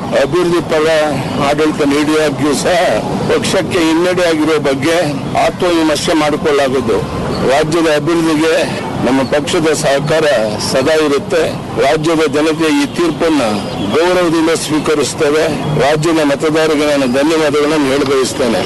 ಅಭಿವೃದ್ಧಿ ಪರ ಆಡಳಿತ ನೀಡುವಾಗ್ಯೂ ಸಹ ಪಕ್ಷಕ್ಕೆ ಹಿನ್ನಡೆ ಆಗಿರುವ ಬಗ್ಗೆ ಆತ್ಮವಿಮರ್ಶೆ ಮಾಡಿಕೊಳ್ಳಲಾಗುವುದು ರಾಜ್ಯದ ಅಭಿವೃದ್ಧಿಗೆ ನಮ್ಮ ಪಕ್ಷದ ಸಹಕಾರ ಸದಾ ಇರುತ್ತೆ ರಾಜ್ಯದ ಜನತೆ ಈ ತೀರ್ಪನ್ನ ಗೌರವದಿಂದ ಸ್ವೀಕರಿಸುತ್ತೇವೆ ರಾಜ್ಯದ ಮತದಾರರಿಗೆ ನಾನು ಧನ್ಯವಾದಗಳನ್ನು ಹೇಳ ಬಯಸ್ತೇನೆ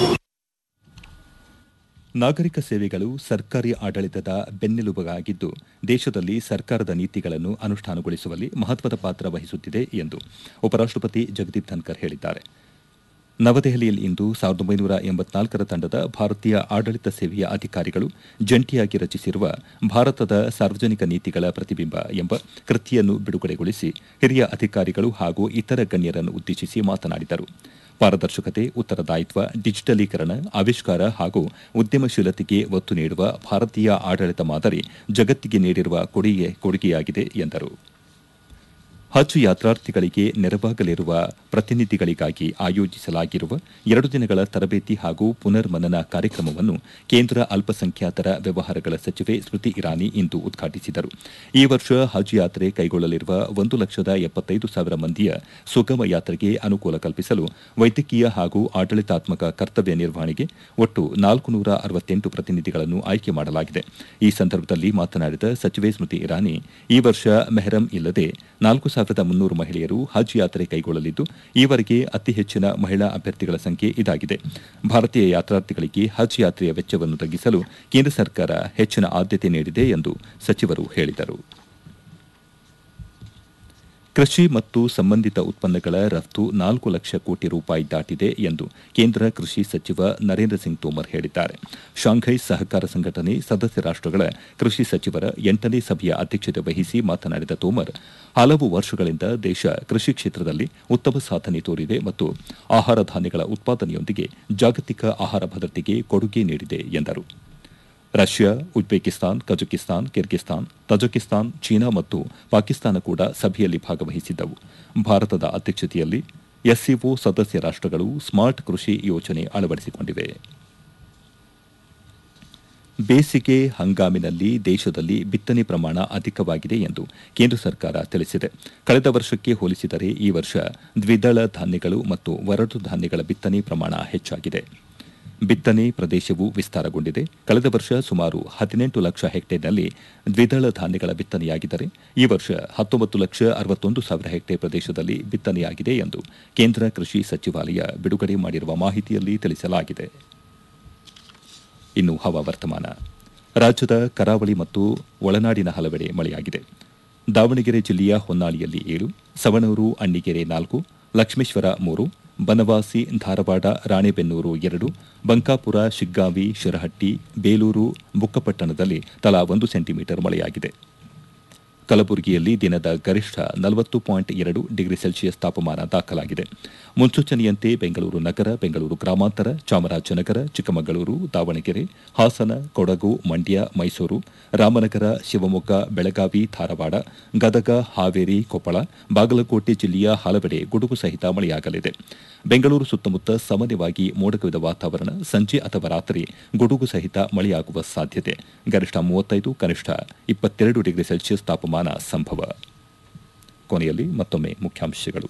ನಾಗರಿಕ ಸೇವೆಗಳು ಸರ್ಕಾರಿ ಆಡಳಿತದ ಬೆನ್ನೆಲುಬಾಗಿದ್ದು ದೇಶದಲ್ಲಿ ಸರ್ಕಾರದ ನೀತಿಗಳನ್ನು ಅನುಷ್ಠಾನಗೊಳಿಸುವಲ್ಲಿ ಮಹತ್ವದ ಪಾತ್ರ ವಹಿಸುತ್ತಿದೆ ಎಂದು ಉಪರಾಷ್ಟಪತಿ ಜಗದೀಪ್ ಧನ್ಕರ್ ಹೇಳಿದ್ದಾರೆ ನವದೆಹಲಿಯಲ್ಲಿಂದು ಸಾವಿರದ ಒಂಬೈನೂರ ಎಂಬತ್ನಾಲ್ಕರ ತಂಡದ ಭಾರತೀಯ ಆಡಳಿತ ಸೇವೆಯ ಅಧಿಕಾರಿಗಳು ಜಂಟಿಯಾಗಿ ರಚಿಸಿರುವ ಭಾರತದ ಸಾರ್ವಜನಿಕ ನೀತಿಗಳ ಪ್ರತಿಬಿಂಬ ಎಂಬ ಕೃತಿಯನ್ನು ಬಿಡುಗಡೆಗೊಳಿಸಿ ಹಿರಿಯ ಅಧಿಕಾರಿಗಳು ಹಾಗೂ ಇತರ ಗಣ್ಯರನ್ನು ಉದ್ದೇಶಿಸಿ ಮಾತನಾಡಿದರು ಪಾರದರ್ಶಕತೆ ಉತ್ತರದಾಯಿತ್ವ ಡಿಜಿಟಲೀಕರಣ ಆವಿಷ್ಕಾರ ಹಾಗೂ ಉದ್ಯಮಶೀಲತೆಗೆ ಒತ್ತು ನೀಡುವ ಭಾರತೀಯ ಆಡಳಿತ ಮಾದರಿ ಜಗತ್ತಿಗೆ ನೀಡಿರುವ ಕೊಡುಗೆ ಕೊಡುಗೆಯಾಗಿದೆ ಎಂದರು ಹಜ್ ಯಾತ್ರಾರ್ಥಿಗಳಿಗೆ ನೆರವಾಗಲಿರುವ ಪ್ರತಿನಿಧಿಗಳಿಗಾಗಿ ಆಯೋಜಿಸಲಾಗಿರುವ ಎರಡು ದಿನಗಳ ತರಬೇತಿ ಹಾಗೂ ಪುನರ್ಮನನ ಕಾರ್ಯಕ್ರಮವನ್ನು ಕೇಂದ್ರ ಅಲ್ಪಸಂಖ್ಯಾತರ ವ್ಯವಹಾರಗಳ ಸಚಿವೆ ಸ್ಮೃತಿ ಇರಾನಿ ಇಂದು ಉದ್ಘಾಟಿಸಿದರು ಈ ವರ್ಷ ಹಜ್ ಯಾತ್ರೆ ಕೈಗೊಳ್ಳಲಿರುವ ಒಂದು ಲಕ್ಷದ ಎಪ್ಪತ್ತೈದು ಸಾವಿರ ಮಂದಿಯ ಸುಗಮ ಯಾತ್ರೆಗೆ ಅನುಕೂಲ ಕಲ್ಪಿಸಲು ವೈದ್ಯಕೀಯ ಹಾಗೂ ಆಡಳಿತಾತ್ಮಕ ಕರ್ತವ್ಯ ನಿರ್ವಹಣೆಗೆ ಒಟ್ಟು ನಾಲ್ಕು ನೂರ ಅರವತ್ತೆಂಟು ಪ್ರತಿನಿಧಿಗಳನ್ನು ಆಯ್ಕೆ ಮಾಡಲಾಗಿದೆ ಈ ಸಂದರ್ಭದಲ್ಲಿ ಮಾತನಾಡಿದ ಸಚಿವೆ ಸ್ಮೃತಿ ಇರಾನಿ ಈ ವರ್ಷ ಮೆಹರಂ ಇಲ್ಲದೆ ನಾಲ್ಕು ಸಾವಿರದ ಮುನ್ನೂರು ಮಹಿಳೆಯರು ಹಜ್ ಯಾತ್ರೆ ಕೈಗೊಳ್ಳಲಿದ್ದು ಈವರೆಗೆ ಅತಿ ಹೆಚ್ಚಿನ ಮಹಿಳಾ ಅಭ್ಯರ್ಥಿಗಳ ಸಂಖ್ಯೆ ಇದಾಗಿದೆ ಭಾರತೀಯ ಯಾತ್ರಾರ್ಥಿಗಳಿಗೆ ಹಜ್ ಯಾತ್ರೆಯ ವೆಚ್ಚವನ್ನು ತಗ್ಗಿಸಲು ಕೇಂದ್ರ ಸರ್ಕಾರ ಹೆಚ್ಚಿನ ಆದ್ಯತೆ ನೀಡಿದೆ ಎಂದು ಸಚಿವರು ಹೇಳಿದರು ಕೃಷಿ ಮತ್ತು ಸಂಬಂಧಿತ ಉತ್ಪನ್ನಗಳ ರಫ್ತು ನಾಲ್ಕು ಲಕ್ಷ ಕೋಟಿ ರೂಪಾಯಿ ದಾಟಿದೆ ಎಂದು ಕೇಂದ್ರ ಕೃಷಿ ಸಚಿವ ನರೇಂದ್ರ ಸಿಂಗ್ ತೋಮರ್ ಹೇಳಿದ್ದಾರೆ ಶಾಂಘೈ ಸಹಕಾರ ಸಂಘಟನೆ ಸದಸ್ಯ ರಾಷ್ಟಗಳ ಕೃಷಿ ಸಚಿವರ ಎಂಟನೇ ಸಭೆಯ ಅಧ್ಯಕ್ಷತೆ ವಹಿಸಿ ಮಾತನಾಡಿದ ತೋಮರ್ ಹಲವು ವರ್ಷಗಳಿಂದ ದೇಶ ಕೃಷಿ ಕ್ಷೇತ್ರದಲ್ಲಿ ಉತ್ತಮ ಸಾಧನೆ ತೋರಿದೆ ಮತ್ತು ಆಹಾರ ಧಾನ್ಯಗಳ ಉತ್ಪಾದನೆಯೊಂದಿಗೆ ಜಾಗತಿಕ ಆಹಾರ ಭದ್ರತೆಗೆ ಕೊಡುಗೆ ನೀಡಿದೆ ಎಂದರು Russia Uzbekistan Kazakhstan Kyrgyzstan Tajikistan China ಮತ್ತು ಪಾಕಿಸ್ತಾನ ಕೂಡ ಸಭೆಯಲ್ಲಿ ಭಾಗವಹಿಸಿದ್ದವು ಭಾರತದ ಅಧ್ಯಕ್ಷತೆಯಲ್ಲಿ ಎಸ್ಸಿಒ ಸದಸ್ಯ ರಾಷ್ಟಗಳು ಸ್ಮಾರ್ಟ್ ಕೃಷಿ ಯೋಜನೆ ಅಳವಡಿಸಿಕೊಂಡಿವೆ ಬೇಸಿಗೆ ಹಂಗಾಮಿನಲ್ಲಿ ದೇಶದಲ್ಲಿ ಬಿತ್ತನೆ ಪ್ರಮಾಣ ಅಧಿಕವಾಗಿದೆ ಎಂದು ಕೇಂದ್ರ ಸರ್ಕಾರ ತಿಳಿಸಿದೆ ಕಳೆದ ವರ್ಷಕ್ಕೆ ಹೋಲಿಸಿದರೆ ಈ ವರ್ಷ ದ್ವಿದಳ ಧಾನ್ಯಗಳು ಮತ್ತು ವರಡು ಧಾನ್ಯಗಳ ಬಿತ್ತನೆ ಪ್ರಮಾಣ ಹೆಚ್ಚಾಗಿದೆ ಬಿತ್ತನೆ ಪ್ರದೇಶವು ವಿಸ್ತಾರಗೊಂಡಿದೆ ಕಳೆದ ವರ್ಷ ಸುಮಾರು ಹದಿನೆಂಟು ಲಕ್ಷ ಹೆಕ್ಟೇರ್ನಲ್ಲಿ ದ್ವಿದಳ ಧಾನ್ಯಗಳ ಬಿತ್ತನೆಯಾಗಿದ್ದರೆ ಈ ವರ್ಷ ಹತ್ತೊಂಬತ್ತು ಲಕ್ಷ ಅರವತ್ತೊಂದು ಸಾವಿರ ಹೆಕ್ಟೇರ್ ಪ್ರದೇಶದಲ್ಲಿ ಬಿತ್ತನೆಯಾಗಿದೆ ಎಂದು ಕೇಂದ್ರ ಕೃಷಿ ಸಚಿವಾಲಯ ಬಿಡುಗಡೆ ಮಾಡಿರುವ ಮಾಹಿತಿಯಲ್ಲಿ ತಿಳಿಸಲಾಗಿದೆ ಇನ್ನು ಹವಾವರ್ತಮಾನ ರಾಜ್ಯದ ಕರಾವಳಿ ಮತ್ತು ಒಳನಾಡಿನ ಹಲವೆಡೆ ಮಳೆಯಾಗಿದೆ ದಾವಣಗೆರೆ ಜಿಲ್ಲೆಯ ಹೊನ್ನಾಳಿಯಲ್ಲಿ ಏಳು ಸವಣೂರು ಅಣ್ಣಿಗೆರೆ ನಾಲ್ಕು ಲಕ್ಷ್ಮೇಶ್ವರ ಮೂರು ಬನವಾಸಿ ಧಾರವಾಡ ರಾಣೆಬೆನ್ನೂರು ಎರಡು ಬಂಕಾಪುರ ಶಿಗ್ಗಾವಿ ಶಿರಹಟ್ಟಿ ಬೇಲೂರು ಬುಕ್ಕಪಟ್ಟಣದಲ್ಲಿ ತಲಾ ಒಂದು ಸೆಂಟಿಮೀಟರ್ ಮಳೆಯಾಗಿದೆ ಕಲಬುರಗಿಯಲ್ಲಿ ದಿನದ ಗರಿಷ್ಠ ನಲವತ್ತು ಪಾಯಿಂಟ್ ಎರಡು ಡಿಗ್ರಿ ಸೆಲ್ಸಿಯಸ್ ತಾಪಮಾನ ದಾಖಲಾಗಿದೆ ಮುನ್ಸೂಚನೆಯಂತೆ ಬೆಂಗಳೂರು ನಗರ ಬೆಂಗಳೂರು ಗ್ರಾಮಾಂತರ ಚಾಮರಾಜನಗರ ಚಿಕ್ಕಮಗಳೂರು ದಾವಣಗೆರೆ ಹಾಸನ ಕೊಡಗು ಮಂಡ್ಯ ಮೈಸೂರು ರಾಮನಗರ ಶಿವಮೊಗ್ಗ ಬೆಳಗಾವಿ ಧಾರವಾಡ ಗದಗ ಹಾವೇರಿ ಕೊಪ್ಪಳ ಬಾಗಲಕೋಟೆ ಜಿಲ್ಲೆಯ ಹಲವೆಡೆ ಗುಡುಗು ಸಹಿತ ಮಳೆಯಾಗಲಿದೆ ಬೆಂಗಳೂರು ಸುತ್ತಮುತ್ತ ಸಾಮಾನ್ಯವಾಗಿ ಮೋಡಕವಿದ ವಾತಾವರಣ ಸಂಜೆ ಅಥವಾ ರಾತ್ರಿ ಗುಡುಗು ಸಹಿತ ಮಳೆಯಾಗುವ ಸಾಧ್ಯತೆ ಗರಿಷ್ಠ ಮೂವತ್ತೈದು ಕನಿಷ್ಠ ಇಪ್ಪತ್ತೆರಡು ಡಿಗ್ರಿ ಸೆಲ್ಸಿಯಸ್ ತಾಪಮಾನ ಸಂಭವ ಕೊನೆಯಲ್ಲಿ ಮತ್ತೊಮ್ಮೆ ಮುಖ್ಯಾಂಶಗಳು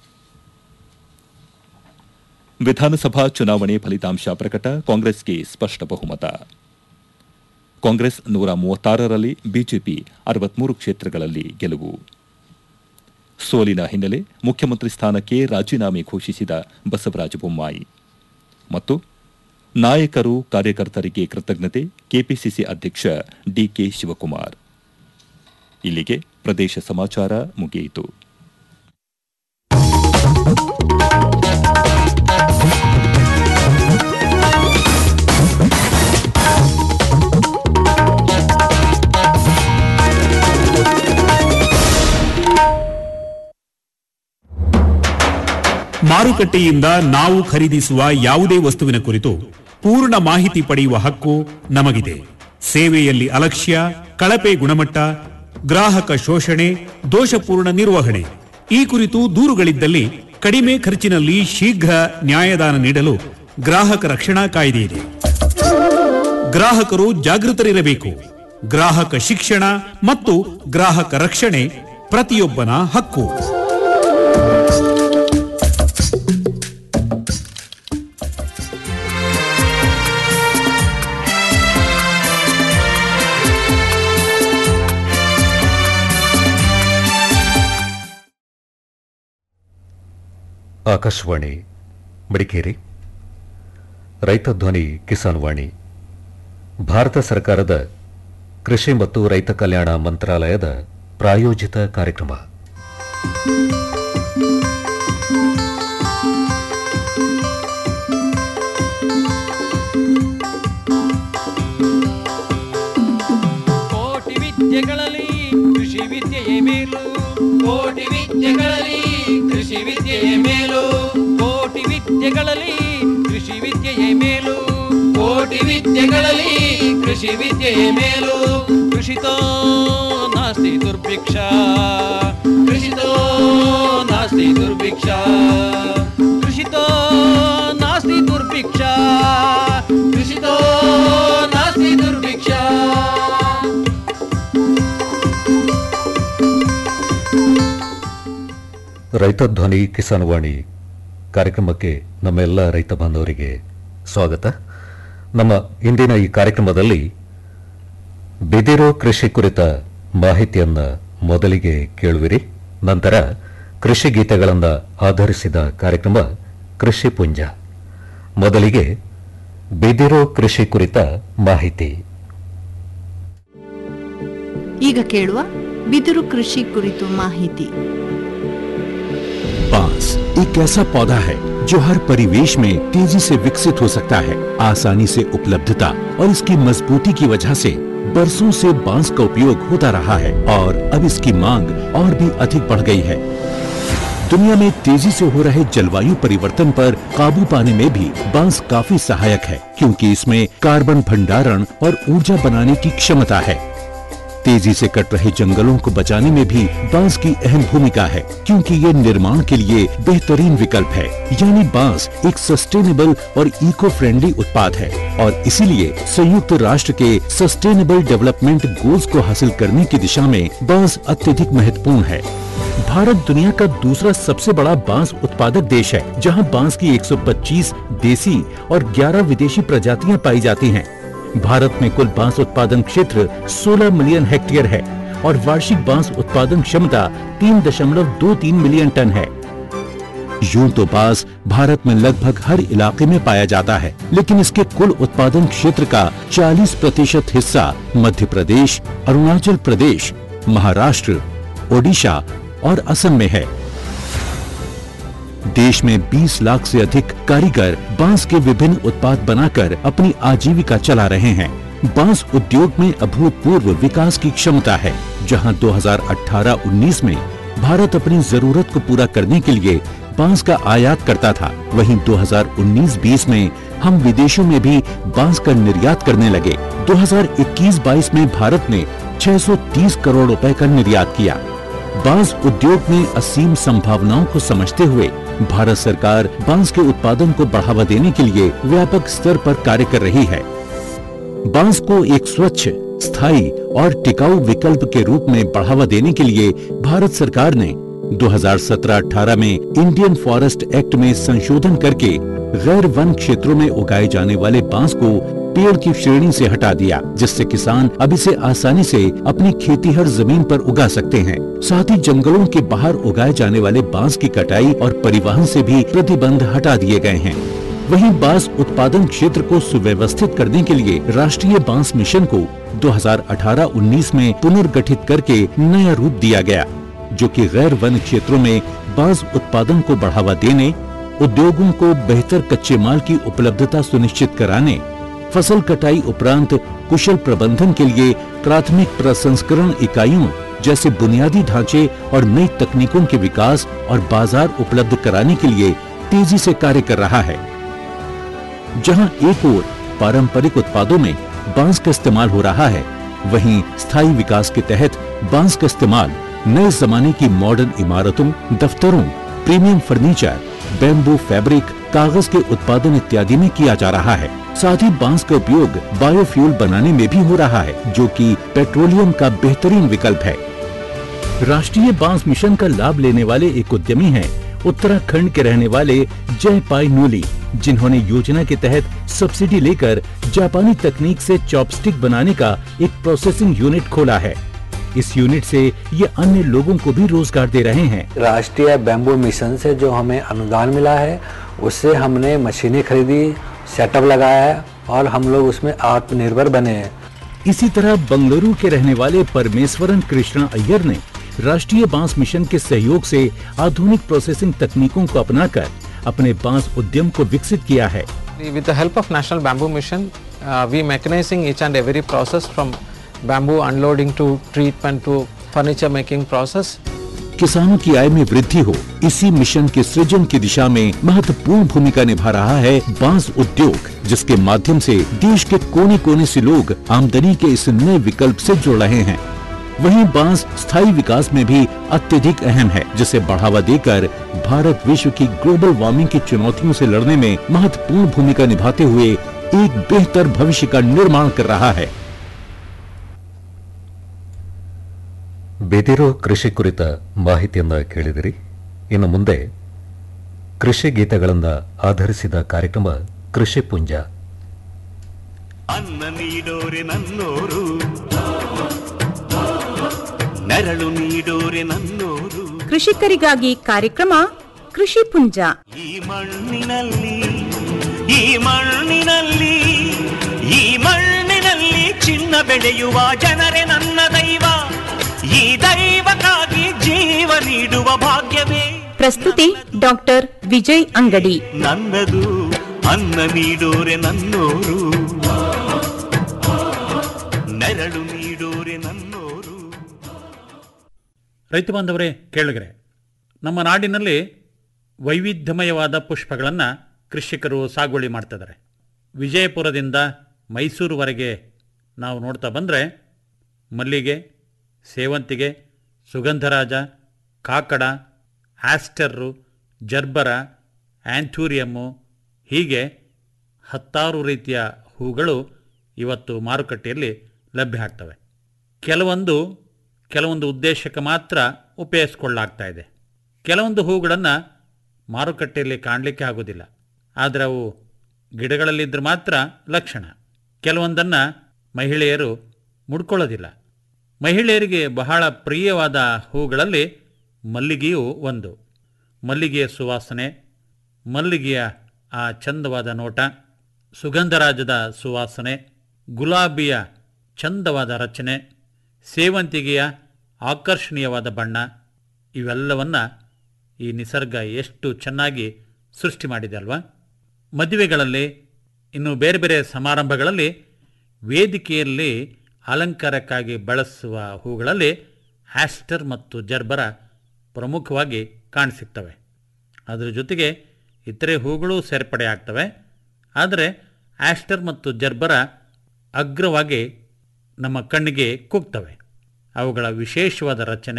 ವಿಧಾನಸಭಾ ಚುನಾವಣೆ ಫಲಿತಾಂಶ ಪ್ರಕಟ ಕಾಂಗ್ರೆಸ್ಗೆ ಸ್ಪಷ್ಟ ಬಹುಮತ ಕಾಂಗ್ರೆಸ್ ನೂರ ಮೂವತ್ತಾರರಲ್ಲಿ ಬಿಜೆಪಿ ಅರವತ್ಮೂರು ಕ್ಷೇತ್ರಗಳಲ್ಲಿ ಗೆಲುವು ಸೋಲಿನ ಹಿನ್ನೆಲೆ ಮುಖ್ಯಮಂತ್ರಿ ಸ್ಥಾನಕ್ಕೆ ರಾಜೀನಾಮೆ ಘೋಷಿಸಿದ ಬಸವರಾಜ ಬೊಮ್ಮಾಯಿ ಮತ್ತು ನಾಯಕರು ಕಾರ್ಯಕರ್ತರಿಗೆ ಕೃತಜ್ಞತೆ ಕೆಪಿಸಿಸಿ ಅಧ್ಯಕ್ಷ ಡಿಕೆ ಶಿವಕುಮಾರ್ ಇಲ್ಲಿಗೆ ಪ್ರದೇಶ ಸಮಾಚಾರ ಮುಗಿಯಿತು ಮಾರುಕಟ್ಟೆಯಿಂದ ನಾವು ಖರೀದಿಸುವ ಯಾವುದೇ ವಸ್ತುವಿನ ಕುರಿತು ಪೂರ್ಣ ಮಾಹಿತಿ ಪಡೆಯುವ ಹಕ್ಕು ನಮಗಿದೆ ಸೇವೆಯಲ್ಲಿ ಅಲಕ್ಷ್ಯ ಕಳಪೆ ಗುಣಮಟ್ಟ ಗ್ರಾಹಕ ಶೋಷಣೆ ದೋಷಪೂರ್ಣ ನಿರ್ವಹಣೆ ಈ ಕುರಿತು ದೂರುಗಳಿದ್ದಲ್ಲಿ ಕಡಿಮೆ ಖರ್ಚಿನಲ್ಲಿ ಶೀಘ್ರ ನ್ಯಾಯದಾನ ನೀಡಲು ಗ್ರಾಹಕ ರಕ್ಷಣಾ ಕಾಯ್ದೆ ಇದೆ ಗ್ರಾಹಕರು ಜಾಗೃತರಿರಬೇಕು ಗ್ರಾಹಕ ಶಿಕ್ಷಣ ಮತ್ತು ಗ್ರಾಹಕ ರಕ್ಷಣೆ ಪ್ರತಿಯೊಬ್ಬನ ಹಕ್ಕು ಆಕಾಶವಾಣಿ ಮಡಿಕೇರಿ ರೈತ ಧ್ವನಿ ಕಿಸಾನ್ ವಾಣಿ ಭಾರತ ಸರ್ಕಾರದ ಕೃಷಿ ಮತ್ತು ರೈತ ಕಲ್ಯಾಣ ಮಂತ್ರಾಲಯದ ಪ್ರಾಯೋಜಿತ ಕಾರ್ಯಕ್ರಮ ಕೋಟಿ ವಿದ್ಯೆಗಳಲ್ಲಿ ಕೃಷಿ ವಿದ್ಯೆಯೇ ಮೇಲು ಕೋಟಿ ವಿದ್ಯೆಗಳಲ್ಲಿ ಕೃಷಿ ವಿದ್ಯೆಯೇ ಮೇಲು ಕೋಟಿ ವಿದ್ಯೆಗಳಲ್ಲಿ ಕೃಷಿ ವಿದ್ಯೆಯೇ ಮೇಲು ಕೋಟಿ ವಿದ್ಯೆಗಳಲ್ಲಿ ಕೃಷಿ ವಿದ್ಯೆಯೇ ಮೇಲು ಕೃಷಿತೋ ನಾಸ್ತಿ ದುರ್ಭಿಕ್ಷ ಕೃಷಿತೋ ನಾಸ್ತಿ ದುರ್ಭಿಕ್ಷ ಕೃಷಿತೋ ನಾಸ್ತಿ ದುರ್ಭಿಕ್ಷ ಕೃಷಿತೋ ನಾಸ್ತಿ ದುರ್ಭಿಕ್ಷ ರೈತ ಧ್ವನಿ ಕಿಸಾನ್ ವಾಣಿ ಕಾರ್ಯಕ್ರಮಕ್ಕೆ ನಮ್ಮೆಲ್ಲ ರೈತ ಬಾಂಧವರಿಗೆ ಸ್ವಾಗತ ನಮ್ಮ ಇಂದಿನ ಈ ಕಾರ್ಯಕ್ರಮದಲ್ಲಿ ಬಿದಿರು ಕೃಷಿ ಕುರಿತ ಮಾಹಿತಿಯನ್ನ ಮೊದಲಿಗೆ ಕೇಳುವಿರಿ ನಂತರ ಕೃಷಿ ಗೀತೆಗಳನ್ನು ಆಧರಿಸಿದ ಕಾರ್ಯಕ್ರಮ ಕೃಷಿ ಪುಂಜ ಮೊದಲಿಗೆ ಬಿದಿರು ಕೃಷಿ ಕುರಿತ ಮಾಹಿತಿ ಈಗ ಕೇಳುವ ಬಿದಿರು ಕೃಷಿ ಕುರಿತು ಮಾಹಿತಿ बांस एक ऐसा पौधा है जो हर परिवेश में तेजी से विकसित हो सकता है आसानी से उपलब्धता और इसकी मजबूती की वजह से बरसों से बांस का उपयोग होता रहा है और अब इसकी मांग और भी अधिक बढ़ गई है दुनिया में तेजी से हो रहे जलवायु परिवर्तन पर काबू पाने में भी बांस काफी सहायक है क्योंकि इसमें कार्बन भंडारण और ऊर्जा बनाने की क्षमता है तेजी से कट रहे जंगलों को बचाने में भी बांस की अहम भूमिका है क्योंकि ये निर्माण के लिए बेहतरीन विकल्प है यानी बांस एक सस्टेनेबल और इको फ्रेंडली उत्पाद है और इसीलिए संयुक्त राष्ट्र के सस्टेनेबल डेवलपमेंट गोल्स को हासिल करने की दिशा में बांस अत्यधिक महत्वपूर्ण है भारत दुनिया का दूसरा सबसे बड़ा बांस उत्पादक देश है जहां बांस की 125 देसी और 11 विदेशी प्रजातियां पाई जाती हैं। भारत में कुल बांस उत्पादन क्षेत्र 16 मिलियन हेक्टेयर है और वार्षिक बांस उत्पादन क्षमता 3.23 मिलियन टन है यूं तो बांस भारत में लगभग हर इलाके में पाया जाता है लेकिन इसके कुल उत्पादन क्षेत्र का 40 प्रतिशत हिस्सा मध्य प्रदेश अरुणाचल प्रदेश महाराष्ट्र ओडिशा और असम में है देश में 20 लाख से अधिक कारीगर बांस के विभिन्न उत्पाद बनाकर अपनी आजीविका चला रहे हैं बांस उद्योग में अभूतपूर्व विकास की क्षमता है जहां 2018-19 में भारत अपनी जरूरत को पूरा करने के लिए बांस का आयात करता था वहीं 2019-20 में हम विदेशों में भी बांस का निर्यात करने लगे 2021-22 में भारत ने 630 करोड़ रुपए का निर्यात किया बांस उद्योग में असीम संभावनाओं को समझते हुए भारत सरकार बांस के उत्पादन को बढ़ावा देने के लिए व्यापक स्तर पर कार्य कर रही है बांस को एक स्वच्छ स्थायी और टिकाऊ विकल्प के रूप में बढ़ावा देने के लिए भारत सरकार ने 2017-18 में इंडियन फॉरेस्ट एक्ट में संशोधन करके गैर वन क्षेत्रों में उगाए जाने वाले बांस को पेड़ की श्रेणी से हटा दिया जिससे किसान अब इसे आसानी से अपनी खेती हर जमीन पर उगा सकते हैं साथ ही जंगलों के बाहर उगाए जाने वाले बांस की कटाई और परिवहन से भी प्रतिबंध हटा दिए गए हैं वहीं बांस उत्पादन क्षेत्र को सुव्यवस्थित करने के लिए राष्ट्रीय बांस मिशन को 2018-19 में पुनर्गठित करके नया रूप दिया गया जो कि गैर वन क्षेत्रों में बांस उत्पादन को बढ़ावा देने उद्योगों को बेहतर कच्चे माल की उपलब्धता सुनिश्चित कराने फसल कटाई उपरांत कुशल प्रबंधन के लिए प्राथमिक प्रसंस्करण इकाइयों जैसे बुनियादी ढांचे और नई तकनीकों के विकास और बाजार उपलब्ध कराने के लिए तेजी से कार्य कर रहा है जहां एक ओर पारंपरिक उत्पादों में बांस का इस्तेमाल हो रहा है वहीं स्थायी विकास के तहत बांस का इस्तेमाल नए जमाने की मॉडर्न इमारतों दफ्तरों प्रीमियम फर्नीचर बैम्बू फैब्रिक कागज के उत्पादन इत्यादि में किया जा रहा है साथ ही बांस का उपयोग बायोफ्यूल बनाने में भी हो रहा है जो कि पेट्रोलियम का बेहतरीन विकल्प है राष्ट्रीय बांस मिशन का लाभ लेने वाले एक उद्यमी हैं उत्तराखंड के रहने वाले जय पाई नूली जिन्होंने योजना के तहत सब्सिडी लेकर जापानी तकनीक से चॉपस्टिक बनाने का एक प्रोसेसिंग यूनिट खोला है इस यूनिट से ये अन्य लोगों को भी रोजगार दे रहे हैं राष्ट्रीय बैम्बू मिशन से जो हमें अनुदान मिला है उससे हमने मशीनें खरीदी सेटअप लगाया है और हम लोग उसमें आत्मनिर्भर बने हैं इसी तरह बंगलुरु के रहने वाले परमेश्वरन कृष्णा अय्यर ने राष्ट्रीय बांस मिशन के सहयोग से आधुनिक प्रोसेसिंग तकनीकों को अपनाकर अपने बांस उद्यम को विकसित किया है With the help of National Bamboo Mission, uh, we mechanizing each and every process from bamboo unloading to treatment to furniture making process. किसानों की आय में वृद्धि हो इसी मिशन के सृजन की दिशा में महत्वपूर्ण भूमिका निभा रहा है बांस उद्योग जिसके माध्यम से देश के कोने कोने से लोग आमदनी के इस नए विकल्प से जुड़ रहे हैं वहीं बांस स्थायी विकास में भी अत्यधिक अहम है जिसे बढ़ावा देकर भारत विश्व की ग्लोबल वार्मिंग की चुनौतियों से लड़ने में महत्वपूर्ण भूमिका निभाते हुए एक बेहतर भविष्य का निर्माण कर रहा है ಬಿದಿರು ಕೃಷಿ ಕುರಿತ ಮಾಹಿತಿಯನ್ನ ಕೇಳಿದಿರಿ ಇನ್ನು ಮುಂದೆ ಕೃಷಿ ಗೀತೆಗಳನ್ನು ಆಧರಿಸಿದ ಕಾರ್ಯಕ್ರಮ ಕೃಷಿ ಪುಂಜ ಅನ್ನ ನೀಡೋರೆ ನನ್ನೋರು ನೆರಳು ನೀಡೋರೆ ನನ್ನೋರು ಕೃಷಿಕರಿಗಾಗಿ ಕಾರ್ಯಕ್ರಮ ಕೃಷಿ ಪುಂಜ ಈ ಮಣ್ಣಿನಲ್ಲಿ ಈ ಮಣ್ಣಿನಲ್ಲಿ ಈ ಮಣ್ಣಿನಲ್ಲಿ ಚಿನ್ನ ಬೆಳೆಯುವ ಜನರೇ ನನ್ನ ದೈವ ಈ ದೈವಕ್ಕಾಗಿ ಜೀವ ನೀಡುವ ಭಾಗ್ಯವೇ ಪ್ರಸ್ತುತಿ ಡಾಕ್ಟರ್ ವಿಜಯ್ ಅಂಗಡಿ ನನ್ನದು ಅನ್ನ ನೀಡೋರೆ ನನ್ನೋರು ನೆರಳು ನೀಡೋರೆ ನನ್ನೋರು ರೈತ ಬಾಂಧವರೇ ಕೇಳಿಗರೆ ನಮ್ಮ ನಾಡಿನಲ್ಲಿ ವೈವಿಧ್ಯಮಯವಾದ ಪುಷ್ಪಗಳನ್ನು ಕೃಷಿಕರು ಸಾಗುವಳಿ ಮಾಡ್ತಿದ್ದಾರೆ ವಿಜಯಪುರದಿಂದ ಮೈಸೂರುವರೆಗೆ ನಾವು ನೋಡ್ತಾ ಬಂದರೆ ಮಲ್ಲಿಗೆ ಸೇವಂತಿಗೆ ಸುಗಂಧರಾಜ ಕಾಕಡ ಆಸ್ಟರ್ರು ಜರ್ಬರ ಆ್ಯಂಥೂರಿಯಮ್ಮು ಹೀಗೆ ಹತ್ತಾರು ರೀತಿಯ ಹೂಗಳು ಇವತ್ತು ಮಾರುಕಟ್ಟೆಯಲ್ಲಿ ಲಭ್ಯ ಆಗ್ತವೆ ಕೆಲವೊಂದು ಕೆಲವೊಂದು ಉದ್ದೇಶಕ್ಕೆ ಮಾತ್ರ ಉಪಯೋಗಿಸ್ಕೊಳ್ಳಾಗ್ತಾ ಇದೆ ಕೆಲವೊಂದು ಹೂಗಳನ್ನು ಮಾರುಕಟ್ಟೆಯಲ್ಲಿ ಕಾಣಲಿಕ್ಕೆ ಆಗೋದಿಲ್ಲ ಆದರೆ ಅವು ಗಿಡಗಳಲ್ಲಿದ್ದರೆ ಮಾತ್ರ ಲಕ್ಷಣ ಕೆಲವೊಂದನ್ನು ಮಹಿಳೆಯರು ಮುಡ್ಕೊಳ್ಳೋದಿಲ್ಲ ಮಹಿಳೆಯರಿಗೆ ಬಹಳ ಪ್ರಿಯವಾದ ಹೂಗಳಲ್ಲಿ ಮಲ್ಲಿಗೆಯೂ ಒಂದು ಮಲ್ಲಿಗೆಯ ಸುವಾಸನೆ ಮಲ್ಲಿಗೆಯ ಆ ಚಂದವಾದ ನೋಟ ಸುಗಂಧರಾಜದ ಸುವಾಸನೆ ಗುಲಾಬಿಯ ಚಂದವಾದ ರಚನೆ ಸೇವಂತಿಗೆಯ ಆಕರ್ಷಣೀಯವಾದ ಬಣ್ಣ ಇವೆಲ್ಲವನ್ನು ಈ ನಿಸರ್ಗ ಎಷ್ಟು ಚೆನ್ನಾಗಿ ಸೃಷ್ಟಿ ಮಾಡಿದೆ ಅಲ್ವಾ ಮದುವೆಗಳಲ್ಲಿ ಇನ್ನು ಬೇರೆ ಬೇರೆ ಸಮಾರಂಭಗಳಲ್ಲಿ ವೇದಿಕೆಯಲ್ಲಿ ಅಲಂಕಾರಕ್ಕಾಗಿ ಬಳಸುವ ಹೂಗಳಲ್ಲಿ ಆಸ್ಟರ್ ಮತ್ತು ಜರ್ಬರ ಪ್ರಮುಖವಾಗಿ ಕಾಣಸಿಗ್ತವೆ ಅದರ ಜೊತೆಗೆ ಇತರೆ ಹೂಗಳು ಸೇರ್ಪಡೆ ಆಗ್ತವೆ ಆದರೆ ಆಸ್ಟರ್ ಮತ್ತು ಜರ್ಬರ ಅಗ್ರವಾಗಿ ನಮ್ಮ ಕಣ್ಣಿಗೆ ಕುಗ್ತವೆ ಅವುಗಳ ವಿಶೇಷವಾದ ರಚನೆ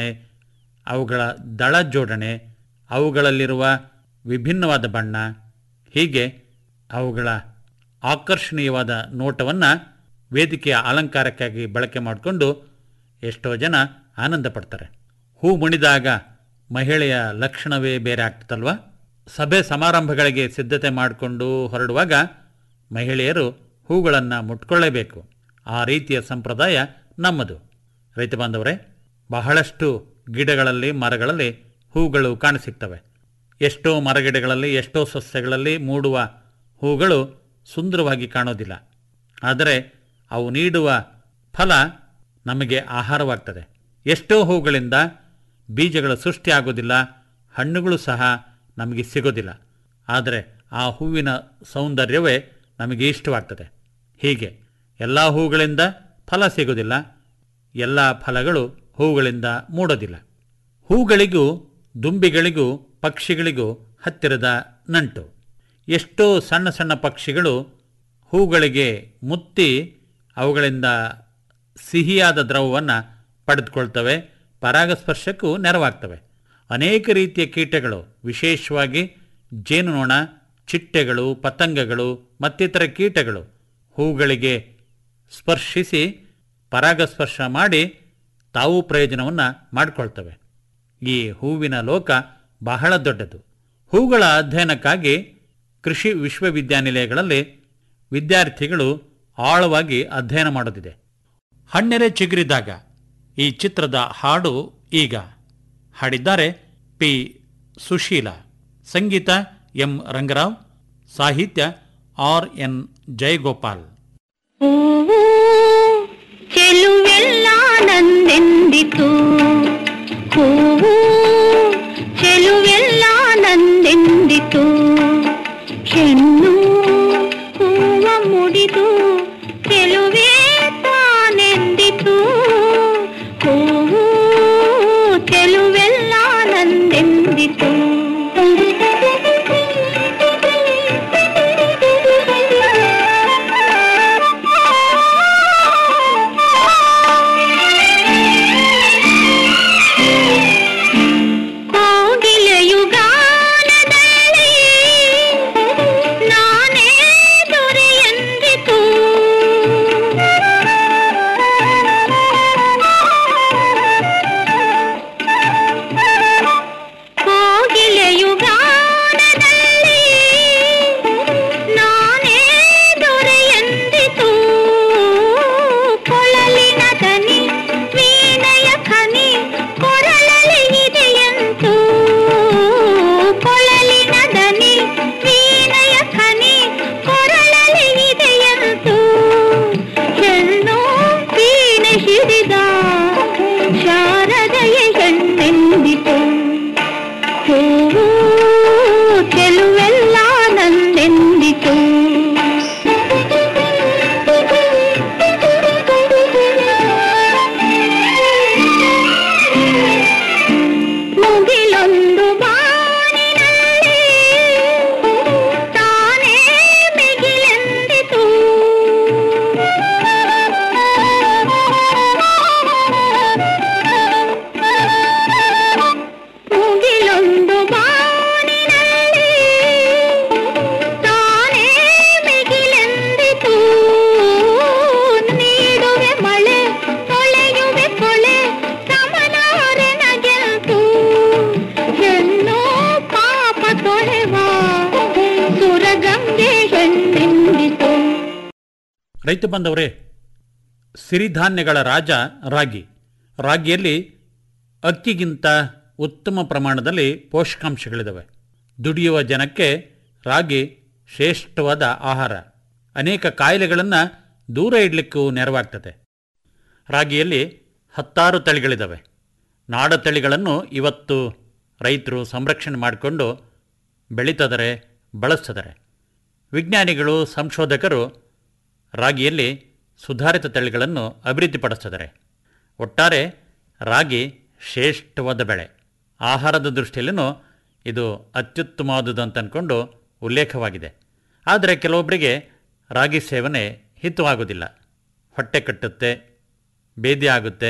ಅವುಗಳ ದಳ ಜೋಡಣೆ ಅವುಗಳಲ್ಲಿರುವ ವಿಭಿನ್ನವಾದ ಬಣ್ಣ ಹೀಗೆ ಅವುಗಳ ಆಕರ್ಷಣೀಯವಾದ ನೋಟವನ್ನು ವೇದಿಕೆಯ ಅಲಂಕಾರಕ್ಕಾಗಿ ಬಳಕೆ ಮಾಡಿಕೊಂಡು ಎಷ್ಟೋ ಜನ ಆನಂದ ಪಡ್ತಾರೆ ಹೂ ಮುಣಿದಾಗ ಮಹಿಳೆಯ ಲಕ್ಷಣವೇ ಬೇರೆ ಆಗ್ತದಲ್ವ ಸಭೆ ಸಮಾರಂಭಗಳಿಗೆ ಸಿದ್ಧತೆ ಮಾಡಿಕೊಂಡು ಹೊರಡುವಾಗ ಮಹಿಳೆಯರು ಹೂಗಳನ್ನು ಮುಟ್ಕೊಳ್ಳೇಬೇಕು ಆ ರೀತಿಯ ಸಂಪ್ರದಾಯ ನಮ್ಮದು ರೈತ ಬಾಂಧವರೇ ಬಹಳಷ್ಟು ಗಿಡಗಳಲ್ಲಿ ಮರಗಳಲ್ಲಿ ಹೂಗಳು ಕಾಣಸಿಗ್ತವೆ ಎಷ್ಟೋ ಮರಗಿಡಗಳಲ್ಲಿ ಎಷ್ಟೋ ಸಸ್ಯಗಳಲ್ಲಿ ಮೂಡುವ ಹೂಗಳು ಸುಂದರವಾಗಿ ಕಾಣೋದಿಲ್ಲ ಆದರೆ ಅವು ನೀಡುವ ಫಲ ನಮಗೆ ಆಹಾರವಾಗ್ತದೆ ಎಷ್ಟೋ ಹೂಗಳಿಂದ ಬೀಜಗಳ ಸೃಷ್ಟಿ ಆಗೋದಿಲ್ಲ ಹಣ್ಣುಗಳು ಸಹ ನಮಗೆ ಸಿಗೋದಿಲ್ಲ ಆದರೆ ಆ ಹೂವಿನ ಸೌಂದರ್ಯವೇ ನಮಗೆ ಇಷ್ಟವಾಗ್ತದೆ ಹೀಗೆ ಎಲ್ಲ ಹೂಗಳಿಂದ ಫಲ ಸಿಗೋದಿಲ್ಲ ಎಲ್ಲ ಫಲಗಳು ಹೂಗಳಿಂದ ಮೂಡೋದಿಲ್ಲ ಹೂಗಳಿಗೂ ದುಂಬಿಗಳಿಗೂ ಪಕ್ಷಿಗಳಿಗೂ ಹತ್ತಿರದ ನಂಟು ಎಷ್ಟೋ ಸಣ್ಣ ಸಣ್ಣ ಪಕ್ಷಿಗಳು ಹೂಗಳಿಗೆ ಮುತ್ತಿ ಅವುಗಳಿಂದ ಸಿಹಿಯಾದ ದ್ರವವನ್ನು ಪಡೆದುಕೊಳ್ತವೆ ಪರಾಗಸ್ಪರ್ಶಕ್ಕೂ ನೆರವಾಗ್ತವೆ ಅನೇಕ ರೀತಿಯ ಕೀಟಗಳು ವಿಶೇಷವಾಗಿ ಜೇನುನೊಣ ಚಿಟ್ಟೆಗಳು ಪತಂಗಗಳು ಮತ್ತಿತರ ಕೀಟಗಳು ಹೂಗಳಿಗೆ ಸ್ಪರ್ಶಿಸಿ ಪರಾಗಸ್ಪರ್ಶ ಮಾಡಿ ತಾವು ಪ್ರಯೋಜನವನ್ನು ಮಾಡಿಕೊಳ್ತವೆ ಈ ಹೂವಿನ ಲೋಕ ಬಹಳ ದೊಡ್ಡದು ಹೂಗಳ ಅಧ್ಯಯನಕ್ಕಾಗಿ ಕೃಷಿ ವಿಶ್ವವಿದ್ಯಾನಿಲಯಗಳಲ್ಲಿ ವಿದ್ಯಾರ್ಥಿಗಳು ಆಳವಾಗಿ ಅಧ್ಯಯನ ಮಾಡೋದಿದೆ ಹಣ್ಣೆರೆ ಚಿಗುರಿದಾಗ ಈ ಚಿತ್ರದ ಹಾಡು ಈಗ ಹಾಡಿದ್ದಾರೆ ಪಿ ಸುಶೀಲ ಸಂಗೀತ ಎಂ ರಂಗರಾವ್ ಸಾಹಿತ್ಯ ಆರ್ ಎನ್ ಜಯಗೋಪಾಲ್ ಹೂವು ಚೆಲುವೆಲ್ಲ ನಂದೆಂದಿತು ಹೂವು ಚೆಲುವೆಲ್ಲ ನಂದೆಂದಿತು ಹೆಣ್ಣು ಹೂವ ಮುಡಿದು ಚೆಲುವೆ ತಾನೆಂದಿತು ಹೂವು ಚೆಲುವೆಲ್ಲ ನಂದೆಂದಿತು ಕೋಗಿಲೆಯುಗಾನದಲ್ಲಿ ನಾನೇ ದೊರೆಯಂದಿತು ಕೋಗಿಲೆಯುಗಾನದಲ್ಲಿ ನಾನೇ ದೊರೆಯಂದಿತು ಕೊಳಲಿನ ದನಿ ವೀಣೆಯ ಖನಿ ಕೊರಳಲಿ ಇದೆಯಂತೂ ಕೊಳಲಿನ ದನಿ ವೀಣೆಯ ಖನಿ ಕೊರಳಲಿ ಇದೆಯಂತೂ ಹೆಣ್ಣು ವೀಣೆ ಹಿಡಿದ ಶಾರದೆಯ ಹೆಣ್ಣೆಂದಿತು ಹೂವು ಚೆಲುವೆಲ್ಲ ನಂದೆಂದಿತು ಮುಗಿಲೊಂದು ಬಾನಿನಲ್ಲಿ ತಾನೇ ಮಿಗಿಲೆಂದಿತು ಮುಗಿಲೊಂದು ಬಾನಿನಲ್ಲಿ ತಾನೇ ಮಿಗಿಲೆಂದಿತು ನೀಡುವೆ ಮಳೆ ತೊಳೆಯುವೆ ಕೊಳೆ ಸಮನಾರೆ ನಗೆಲ್ತು ಹೆಣ್ಣು ಪಾಪ ತೊಳೆವ ಸುರಗಂಗೆ ಹೆಣ್ಣೆಂದಿತು ರೈತ ಬಂದವರೇ ಸಿರಿಧಾನ್ಯಗಳ ರಾಜ ರಾಗಿ ರಾಗಿಯಲ್ಲಿ ಅಕ್ಕಿಗಿಂತ ಉತ್ತಮ ಪ್ರಮಾಣದಲ್ಲಿ ಪೋಷಕಾಂಶಗಳಿದ್ದಾವೆ ದುಡಿಯುವ ಜನಕ್ಕೆ ರಾಗಿ ಶ್ರೇಷ್ಠವಾದ ಆಹಾರ ಅನೇಕ ಕಾಯಿಲೆಗಳನ್ನು ದೂರ ಇಡಲಿಕ್ಕೂ ನೆರವಾಗ್ತದೆ ರಾಗಿಯಲ್ಲಿ ಹತ್ತಾರು ತಳಿಗಳಿದ್ದಾವೆ ನಾಡ ತಳಿಗಳನ್ನು ಇವತ್ತು ರೈತರು ಸಂರಕ್ಷಣೆ ಮಾಡಿಕೊಂಡು ಬೆಳೀತಿದ್ದಾರೆ ಬಳಸ್ತಿದ್ದಾರೆ ವಿಜ್ಞಾನಿಗಳು ಸಂಶೋಧಕರು ರಾಗಿಯಲ್ಲಿ ಸುಧಾರಿತ ತಳಿಗಳನ್ನು ಅಭಿವೃದ್ಧಿಪಡಿಸ್ತಿದ್ದಾರೆ ಒಟ್ಟಾರೆ ರಾಗಿ ಶ್ರೇಷ್ಠವಾದ ಬೆಳೆ ಆಹಾರದ ದೃಷ್ಟಿಯಲ್ಲೂ ಇದು ಅತ್ಯುತ್ತಮವಾದುದು ಅಂತ ಅಂದ್ಕೊಂಡು ಉಲ್ಲೇಖವಾಗಿದೆ ಆದರೆ ಕೆಲವೊಬ್ಬರಿಗೆ ರಾಗಿ ಸೇವನೆ ಹಿತವಾಗುವುದಿಲ್ಲ ಹೊಟ್ಟೆ ಕಟ್ಟುತ್ತೆ ಬೇದಿ ಆಗುತ್ತೆ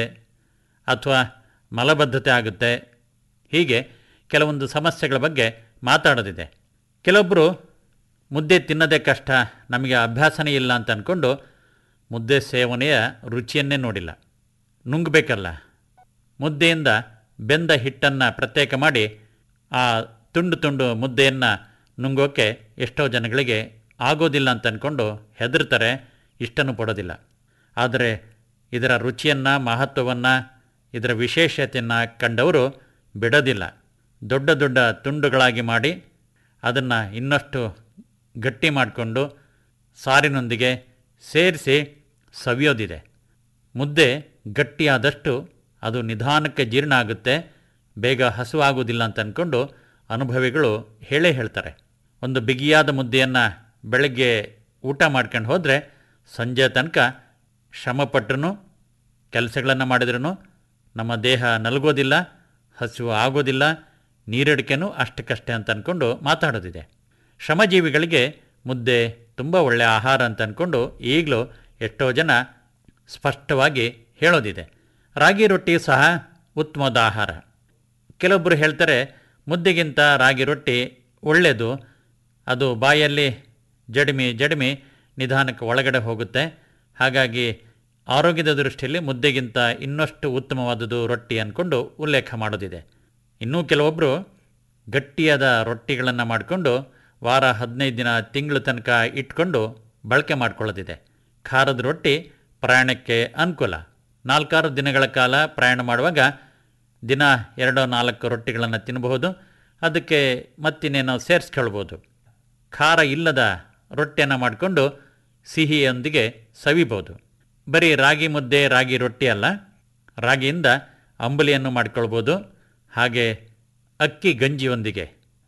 ಅಥವಾ ಮಲಬದ್ಧತೆ ಆಗುತ್ತೆ ಹೀಗೆ ಕೆಲವೊಂದು ಸಮಸ್ಯೆಗಳ ಬಗ್ಗೆ ಮಾತಾಡೋದಿದೆ ಕೆಲವೊಬ್ಬರು ಮುದ್ದೆ ತಿನ್ನೋದೇ ಕಷ್ಟ ನಮಗೆ ಅಭ್ಯಾಸನೇ ಇಲ್ಲ ಅಂತ ಅಂದ್ಕೊಂಡು ಮುದ್ದೆ ಸೇವನೆಯ ರುಚಿಯನ್ನೇ ನೋಡಿಲ್ಲ ನುಂಗಬೇಕಲ್ಲ ಮುದ್ದೆಯಿಂದ ಬೆಂದ ಹಿಟ್ಟನ್ನು ಪ್ರತ್ಯೇಕ ಮಾಡಿ ಆ ತುಂಡು ತುಂಡು ಮುದ್ದೆಯನ್ನು ನುಂಗೋಕ್ಕೆ ಎಷ್ಟೋ ಜನಗಳಿಗೆ ಆಗೋದಿಲ್ಲ ಅಂತ ಅಂದ್ಕೊಂಡು ಹೆದರ್ತಾರೆ ಇಷ್ಟನ್ನು ಪಡೋದಿಲ್ಲ ಆದರೆ ಇದರ ರುಚಿಯನ್ನು ಮಹತ್ವವನ್ನು ಇದರ ವಿಶೇಷತೆಯನ್ನು ಕಂಡವರು ಬಿಡೋದಿಲ್ಲ ದೊಡ್ಡ ದೊಡ್ಡ ತುಂಡುಗಳಾಗಿ ಮಾಡಿ ಅದನ್ನು ಇನ್ನಷ್ಟು ಗಟ್ಟಿ ಮಾಡಿಕೊಂಡು ಸಾರಿನೊಂದಿಗೆ ಸೇರಿಸಿ ಸವಿಯೋದಿದೆ ಮುದ್ದೆ ಗಟ್ಟಿಯಾದಷ್ಟು ಅದು ನಿಧಾನಕ್ಕೆ ಜೀರ್ಣ ಆಗುತ್ತೆ ಬೇಗ ಹಸುವಾಗುವುದಿಲ್ಲ ಅಂತ ಅಂದ್ಕೊಂಡು ಅನುಭವಿಗಳು ಹೇಳೇ ಹೇಳ್ತಾರೆ ಒಂದು ಬಿಗಿಯಾದ ಮುದ್ದೆಯನ್ನು ಬೆಳಗ್ಗೆ ಊಟ ಮಾಡ್ಕೊಂಡು ಹೋದರೆ ಸಂಜೆ ತನಕ ಶ್ರಮಪಟ್ಟರೂ ಕೆಲಸಗಳನ್ನು ಮಾಡಿದ್ರೂ ನಮ್ಮ ದೇಹ ನಲಗೋದಿಲ್ಲ ಹಸಿವು ಆಗೋದಿಲ್ಲ ನೀರಡಿಕೆನೂ ಅಷ್ಟಕ್ಕಷ್ಟೇ ಅಂತ ಅಂದ್ಕೊಂಡು ಮಾತಾಡೋದಿದೆ ಶ್ರಮಜೀವಿಗಳಿಗೆ ಮುದ್ದೆ ತುಂಬ ಒಳ್ಳೆಯ ಆಹಾರ ಅಂತ ಅಂದ್ಕೊಂಡು ಈಗಲೂ ಎಷ್ಟೋ ಜನ ಸ್ಪಷ್ಟವಾಗಿ ಹೇಳೋದಿದೆ ರಾಗಿ ರೊಟ್ಟಿ ಸಹ ಉತ್ತಮವಾದ ಆಹಾರ ಕೆಲವೊಬ್ಬರು ಹೇಳ್ತಾರೆ ಮುದ್ದೆಗಿಂತ ರಾಗಿ ರೊಟ್ಟಿ ಒಳ್ಳೆಯದು ಅದು ಬಾಯಲ್ಲಿ ಜಡಿಮಿ ಜಡಿಮಿ ನಿಧಾನಕ್ಕೆ ಒಳಗಡೆ ಹೋಗುತ್ತೆ ಹಾಗಾಗಿ ಆರೋಗ್ಯದ ದೃಷ್ಟಿಯಲ್ಲಿ ಮುದ್ದೆಗಿಂತ ಇನ್ನಷ್ಟು ಉತ್ತಮವಾದುದು ರೊಟ್ಟಿ ಅಂದ್ಕೊಂಡು ಉಲ್ಲೇಖ ಮಾಡೋದಿದೆ ಇನ್ನೂ ಕೆಲವೊಬ್ಬರು ಗಟ್ಟಿಯಾದ ರೊಟ್ಟಿಗಳನ್ನು ಮಾಡಿಕೊಂಡು ವಾರ ಹದಿನೈದು ದಿನ ತಿಂಗಳ ತನಕ ಇಟ್ಕೊಂಡು ಬಳಕೆ ಮಾಡ್ಕೊಳ್ಳೋದಿದೆ ಖಾರದ ರೊಟ್ಟಿ ಪ್ರಯಾಣಕ್ಕೆ ಅನುಕೂಲ ನಾಲ್ಕಾರು ದಿನಗಳ ಕಾಲ ಪ್ರಯಾಣ ಮಾಡುವಾಗ ದಿನ ಎರಡೋ ನಾಲ್ಕು ರೊಟ್ಟಿಗಳನ್ನು ತಿನ್ನಬಹುದು ಅದಕ್ಕೆ ಮತ್ತಿನ್ನೇನೋ ಸೇರಿಸ್ಕೊಳ್ಬೋದು ಖಾರ ಇಲ್ಲದ ರೊಟ್ಟಿಯನ್ನು ಮಾಡಿಕೊಂಡು ಸಿಹಿಯೊಂದಿಗೆ ಸವಿಬೋದು ಬರೀ ರಾಗಿ ಮುದ್ದೆ ರಾಗಿ ರೊಟ್ಟಿ ಅಲ್ಲ ರಾಗಿಯಿಂದ ಅಂಬಲಿಯನ್ನು ಮಾಡ್ಕೊಳ್ಬೋದು ಹಾಗೆ ಅಕ್ಕಿ ಗಂಜಿಯೊಂದಿಗೆ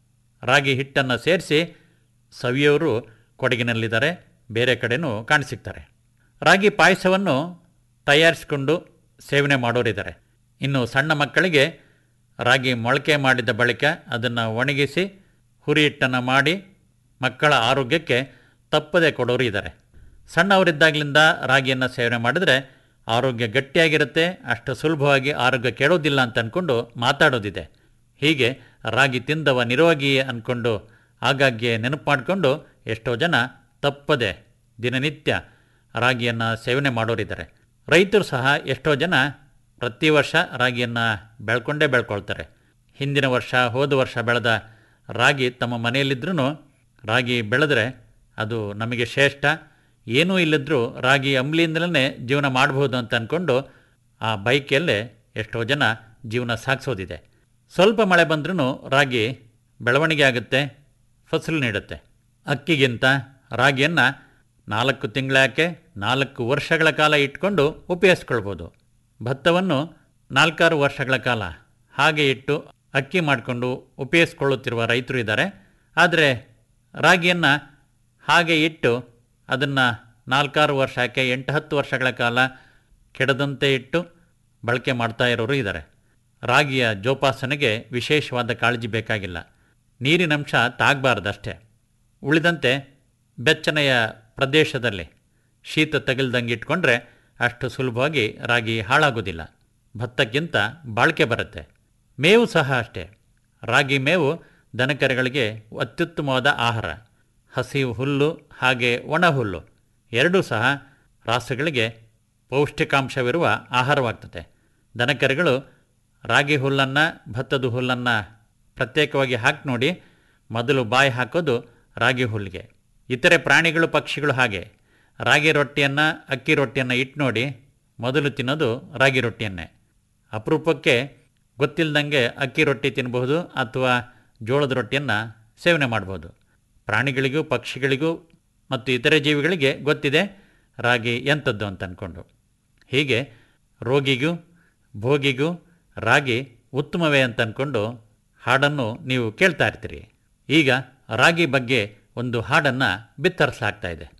ರಾಗಿ ಹಿಟ್ಟನ್ನು ಸೇರಿಸಿ ಸವಿಯೋರು ಕೊಡಗಿನಲ್ಲಿದ್ದಾರೆ ಬೇರೆ ಕಡೆನೂ ಕಾಣಸಿಗ್ತಾರೆ ರಾಗಿ ಪಾಯಸವನ್ನು ತಯಾರಿಸಿಕೊಂಡು ಸೇವನೆ ಮಾಡೋರಿದ್ದಾರೆ ಇನ್ನು ಸಣ್ಣ ಮಕ್ಕಳಿಗೆ ರಾಗಿ ಮೊಳಕೆ ಮಾಡಿದ ಬಳಿಕ ಅದನ್ನು ಒಣಗಿಸಿ ಹುರಿ ಹಿಟ್ಟನ್ನು ಮಾಡಿ ಮಕ್ಕಳ ಆರೋಗ್ಯಕ್ಕೆ ತಪ್ಪದೆ ಕೊಡೋರು ಇದ್ದಾರೆ ಸಣ್ಣವರಿದ್ದಾಗಲಿಂದ ರಾಗಿಯನ್ನು ಸೇವನೆ ಮಾಡಿದರೆ ಆರೋಗ್ಯ ಗಟ್ಟಿಯಾಗಿರುತ್ತೆ ಅಷ್ಟು ಸುಲಭವಾಗಿ ಆರೋಗ್ಯ ಕೆಡೋದಿಲ್ಲ ಅಂತ ಅಂದ್ಕೊಂಡು ಮಾತಾಡೋದಿದೆ ಹೀಗೆ ರಾಗಿ ತಿಂದವ ನಿರೋಗಿ ಅಂದ್ಕೊಂಡು ಆಗಾಗ್ಗೆ ನೆನಪು ಮಾಡಿಕೊಂಡು ಎಷ್ಟೋ ಜನ ತಪ್ಪದೆ ದಿನನಿತ್ಯ ರಾಗಿಯನ್ನು ಸೇವನೆ ಮಾಡೋರಿದ್ದಾರೆ ರೈತರು ಸಹ ಎಷ್ಟೋ ಜನ ಪ್ರತಿ ವರ್ಷ ರಾಗಿಯನ್ನು ಬೆಳ್ಕೊಂಡೇ ಬೆಳ್ಕೊಳ್ತಾರೆ ಹಿಂದಿನ ವರ್ಷ ಹೋದ ವರ್ಷ ಬೆಳೆದ ರಾಗಿ ತಮ್ಮ ಮನೆಯಲ್ಲಿದ್ದರೂ ರಾಗಿ ಬೆಳೆದ್ರೆ ಅದು ನಮಗೆ ಶ್ರೇಷ್ಠ ಏನೂ ಇಲ್ಲದ್ರೂ ರಾಗಿ ಅಂಬ್ಲಿಯಿಂದಲೇ ಜೀವನ ಮಾಡಬಹುದು ಅಂತ ಅಂದ್ಕೊಂಡು ಆ ಬೈಕೆಯಲ್ಲೇ ಎಷ್ಟೋ ಜನ ಜೀವನ ಸಾಗಿಸೋದಿದೆ ಸ್ವಲ್ಪ ಮಳೆ ಬಂದ್ರೂ ರಾಗಿ ಬೆಳವಣಿಗೆ ಆಗುತ್ತೆ ಫಸಲು ನೀಡುತ್ತೆ ಅಕ್ಕಿಗಿಂತ ರಾಗಿಯನ್ನು ನಾಲ್ಕು ತಿಂಗಳಾಕೆ ನಾಲ್ಕು ವರ್ಷಗಳ ಕಾಲ ಇಟ್ಕೊಂಡು ಉಪಯೋಗಿಸ್ಕೊಳ್ಬೋದು ಭತ್ತವನ್ನು ನಾಲ್ಕಾರು ವರ್ಷಗಳ ಕಾಲ ಹಾಗೆ ಇಟ್ಟು ಅಕ್ಕಿ ಮಾಡಿಕೊಂಡು ಉಪಯೋಗಿಸ್ಕೊಳ್ಳುತ್ತಿರುವ ರೈತರು ಇದ್ದಾರೆ ಆದರೆ ರಾಗಿಯನ್ನು ಹಾಗೆ ಇಟ್ಟು ಅದನ್ನು ನಾಲ್ಕಾರು ವರ್ಷಕ್ಕೆ ಎಂಟು ಹತ್ತು ವರ್ಷಗಳ ಕಾಲ ಕೆಡದಂತೆ ಇಟ್ಟು ಬಳಕೆ ಮಾಡ್ತಾ ಇರೋರು ಇದ್ದಾರೆ ರಾಗಿಯ ಜೋಪಾಸನೆಗೆ ವಿಶೇಷವಾದ ಕಾಳಜಿ ಬೇಕಾಗಿಲ್ಲ ನೀರಿನಂಶ ತಾಗಬಾರ್ದಷ್ಟೇ ಉಳಿದಂತೆ ಬೆಚ್ಚನೆಯ ಪ್ರದೇಶದಲ್ಲಿ ಶೀತ ತಗಿಲ್ದಂಗೆ ಇಟ್ಕೊಂಡ್ರೆ ಅಷ್ಟು ಸುಲಭವಾಗಿ ರಾಗಿ ಹಾಳಾಗೋದಿಲ್ಲ ಭತ್ತಕ್ಕಿಂತ ಬಾಳಿಕೆ ಬರುತ್ತೆ ಮೇವು ಸಹ ಅಷ್ಟೇ ರಾಗಿ ಮೇವು ದನಕರುಗಳಿಗೆ ಅತ್ಯುತ್ತಮವಾದ ಆಹಾರ ಹಸಿ ಹುಲ್ಲು ಹಾಗೆ ಒಣ ಹುಲ್ಲು ಎರಡೂ ಸಹ ರಾಸುಗಳಿಗೆ ಪೌಷ್ಟಿಕಾಂಶವಿರುವ ಆಹಾರವಾಗ್ತದೆ ದನಕರುಗಳು ರಾಗಿ ಹುಲ್ಲನ್ನು ಭತ್ತದ ಹುಲ್ಲನ್ನು ಪ್ರತ್ಯೇಕವಾಗಿ ಹಾಕಿ ನೋಡಿ ಮೊದಲು ಬಾಯಿ ಹಾಕೋದು ರಾಗಿ ಹುಲ್ಲಿಗೆ ಇತರೆ ಪ್ರಾಣಿಗಳು ಪಕ್ಷಿಗಳು ಹಾಗೆ ರಾಗಿ ರೊಟ್ಟಿಯನ್ನು ಅಕ್ಕಿ ರೊಟ್ಟಿಯನ್ನು ಇಟ್ಟು ನೋಡಿ ಮೊದಲು ತಿನ್ನೋದು ರಾಗಿ ರೊಟ್ಟಿಯನ್ನೇ ಅಪರೂಪಕ್ಕೆ ಗೊತ್ತಿಲ್ಲದಂಗೆ ಅಕ್ಕಿ ರೊಟ್ಟಿ ತಿನ್ನಬಹುದು ಅಥವಾ ಜೋಳದ ರೊಟ್ಟಿಯನ್ನು ಸೇವನೆ ಮಾಡ್ಬೋದು ಪ್ರಾಣಿಗಳಿಗೂ ಪಕ್ಷಿಗಳಿಗೂ ಮತ್ತು ಇತರೆ ಜೀವಿಗಳಿಗೆ ಗೊತ್ತಿದೆ ರಾಗಿ ಎಂಥದ್ದು ಅಂತ ಅಂದ್ಕೊಂಡು ಹೀಗೆ ರೋಗಿಗೂ ಭೋಗಿಗೂ ರಾಗಿ ಉತ್ತಮವೇ ಅಂತ ಅಂದ್ಕೊಂಡು ಹಾಡನ್ನು ನೀವು ಕೇಳ್ತಾ ಇರ್ತೀರಿ ಈಗ ರಾಗಿ ಬಗ್ಗೆ ಒಂದು ಹಾಡನ್ನು ಬಿತ್ತರಿಸಲಾಗ್ತಾ ಇದೆ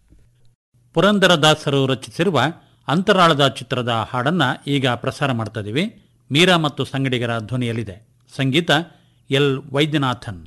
ಪುರಂದರದಾಸರು ರಚಿಸಿರುವ ಅಂತರಾಳದ ಚಿತ್ರದ ಹಾಡನ್ನು ಈಗ ಪ್ರಸಾರ ಮಾಡ್ತಾ ಇದ್ದೀವಿ ಮೀರಾ ಮತ್ತು ಸಂಗಡಿಗರ ಧ್ವನಿಯಲ್ಲಿದೆ ಸಂಗೀತ ಎಲ್ ವೈದ್ಯನಾಥನ್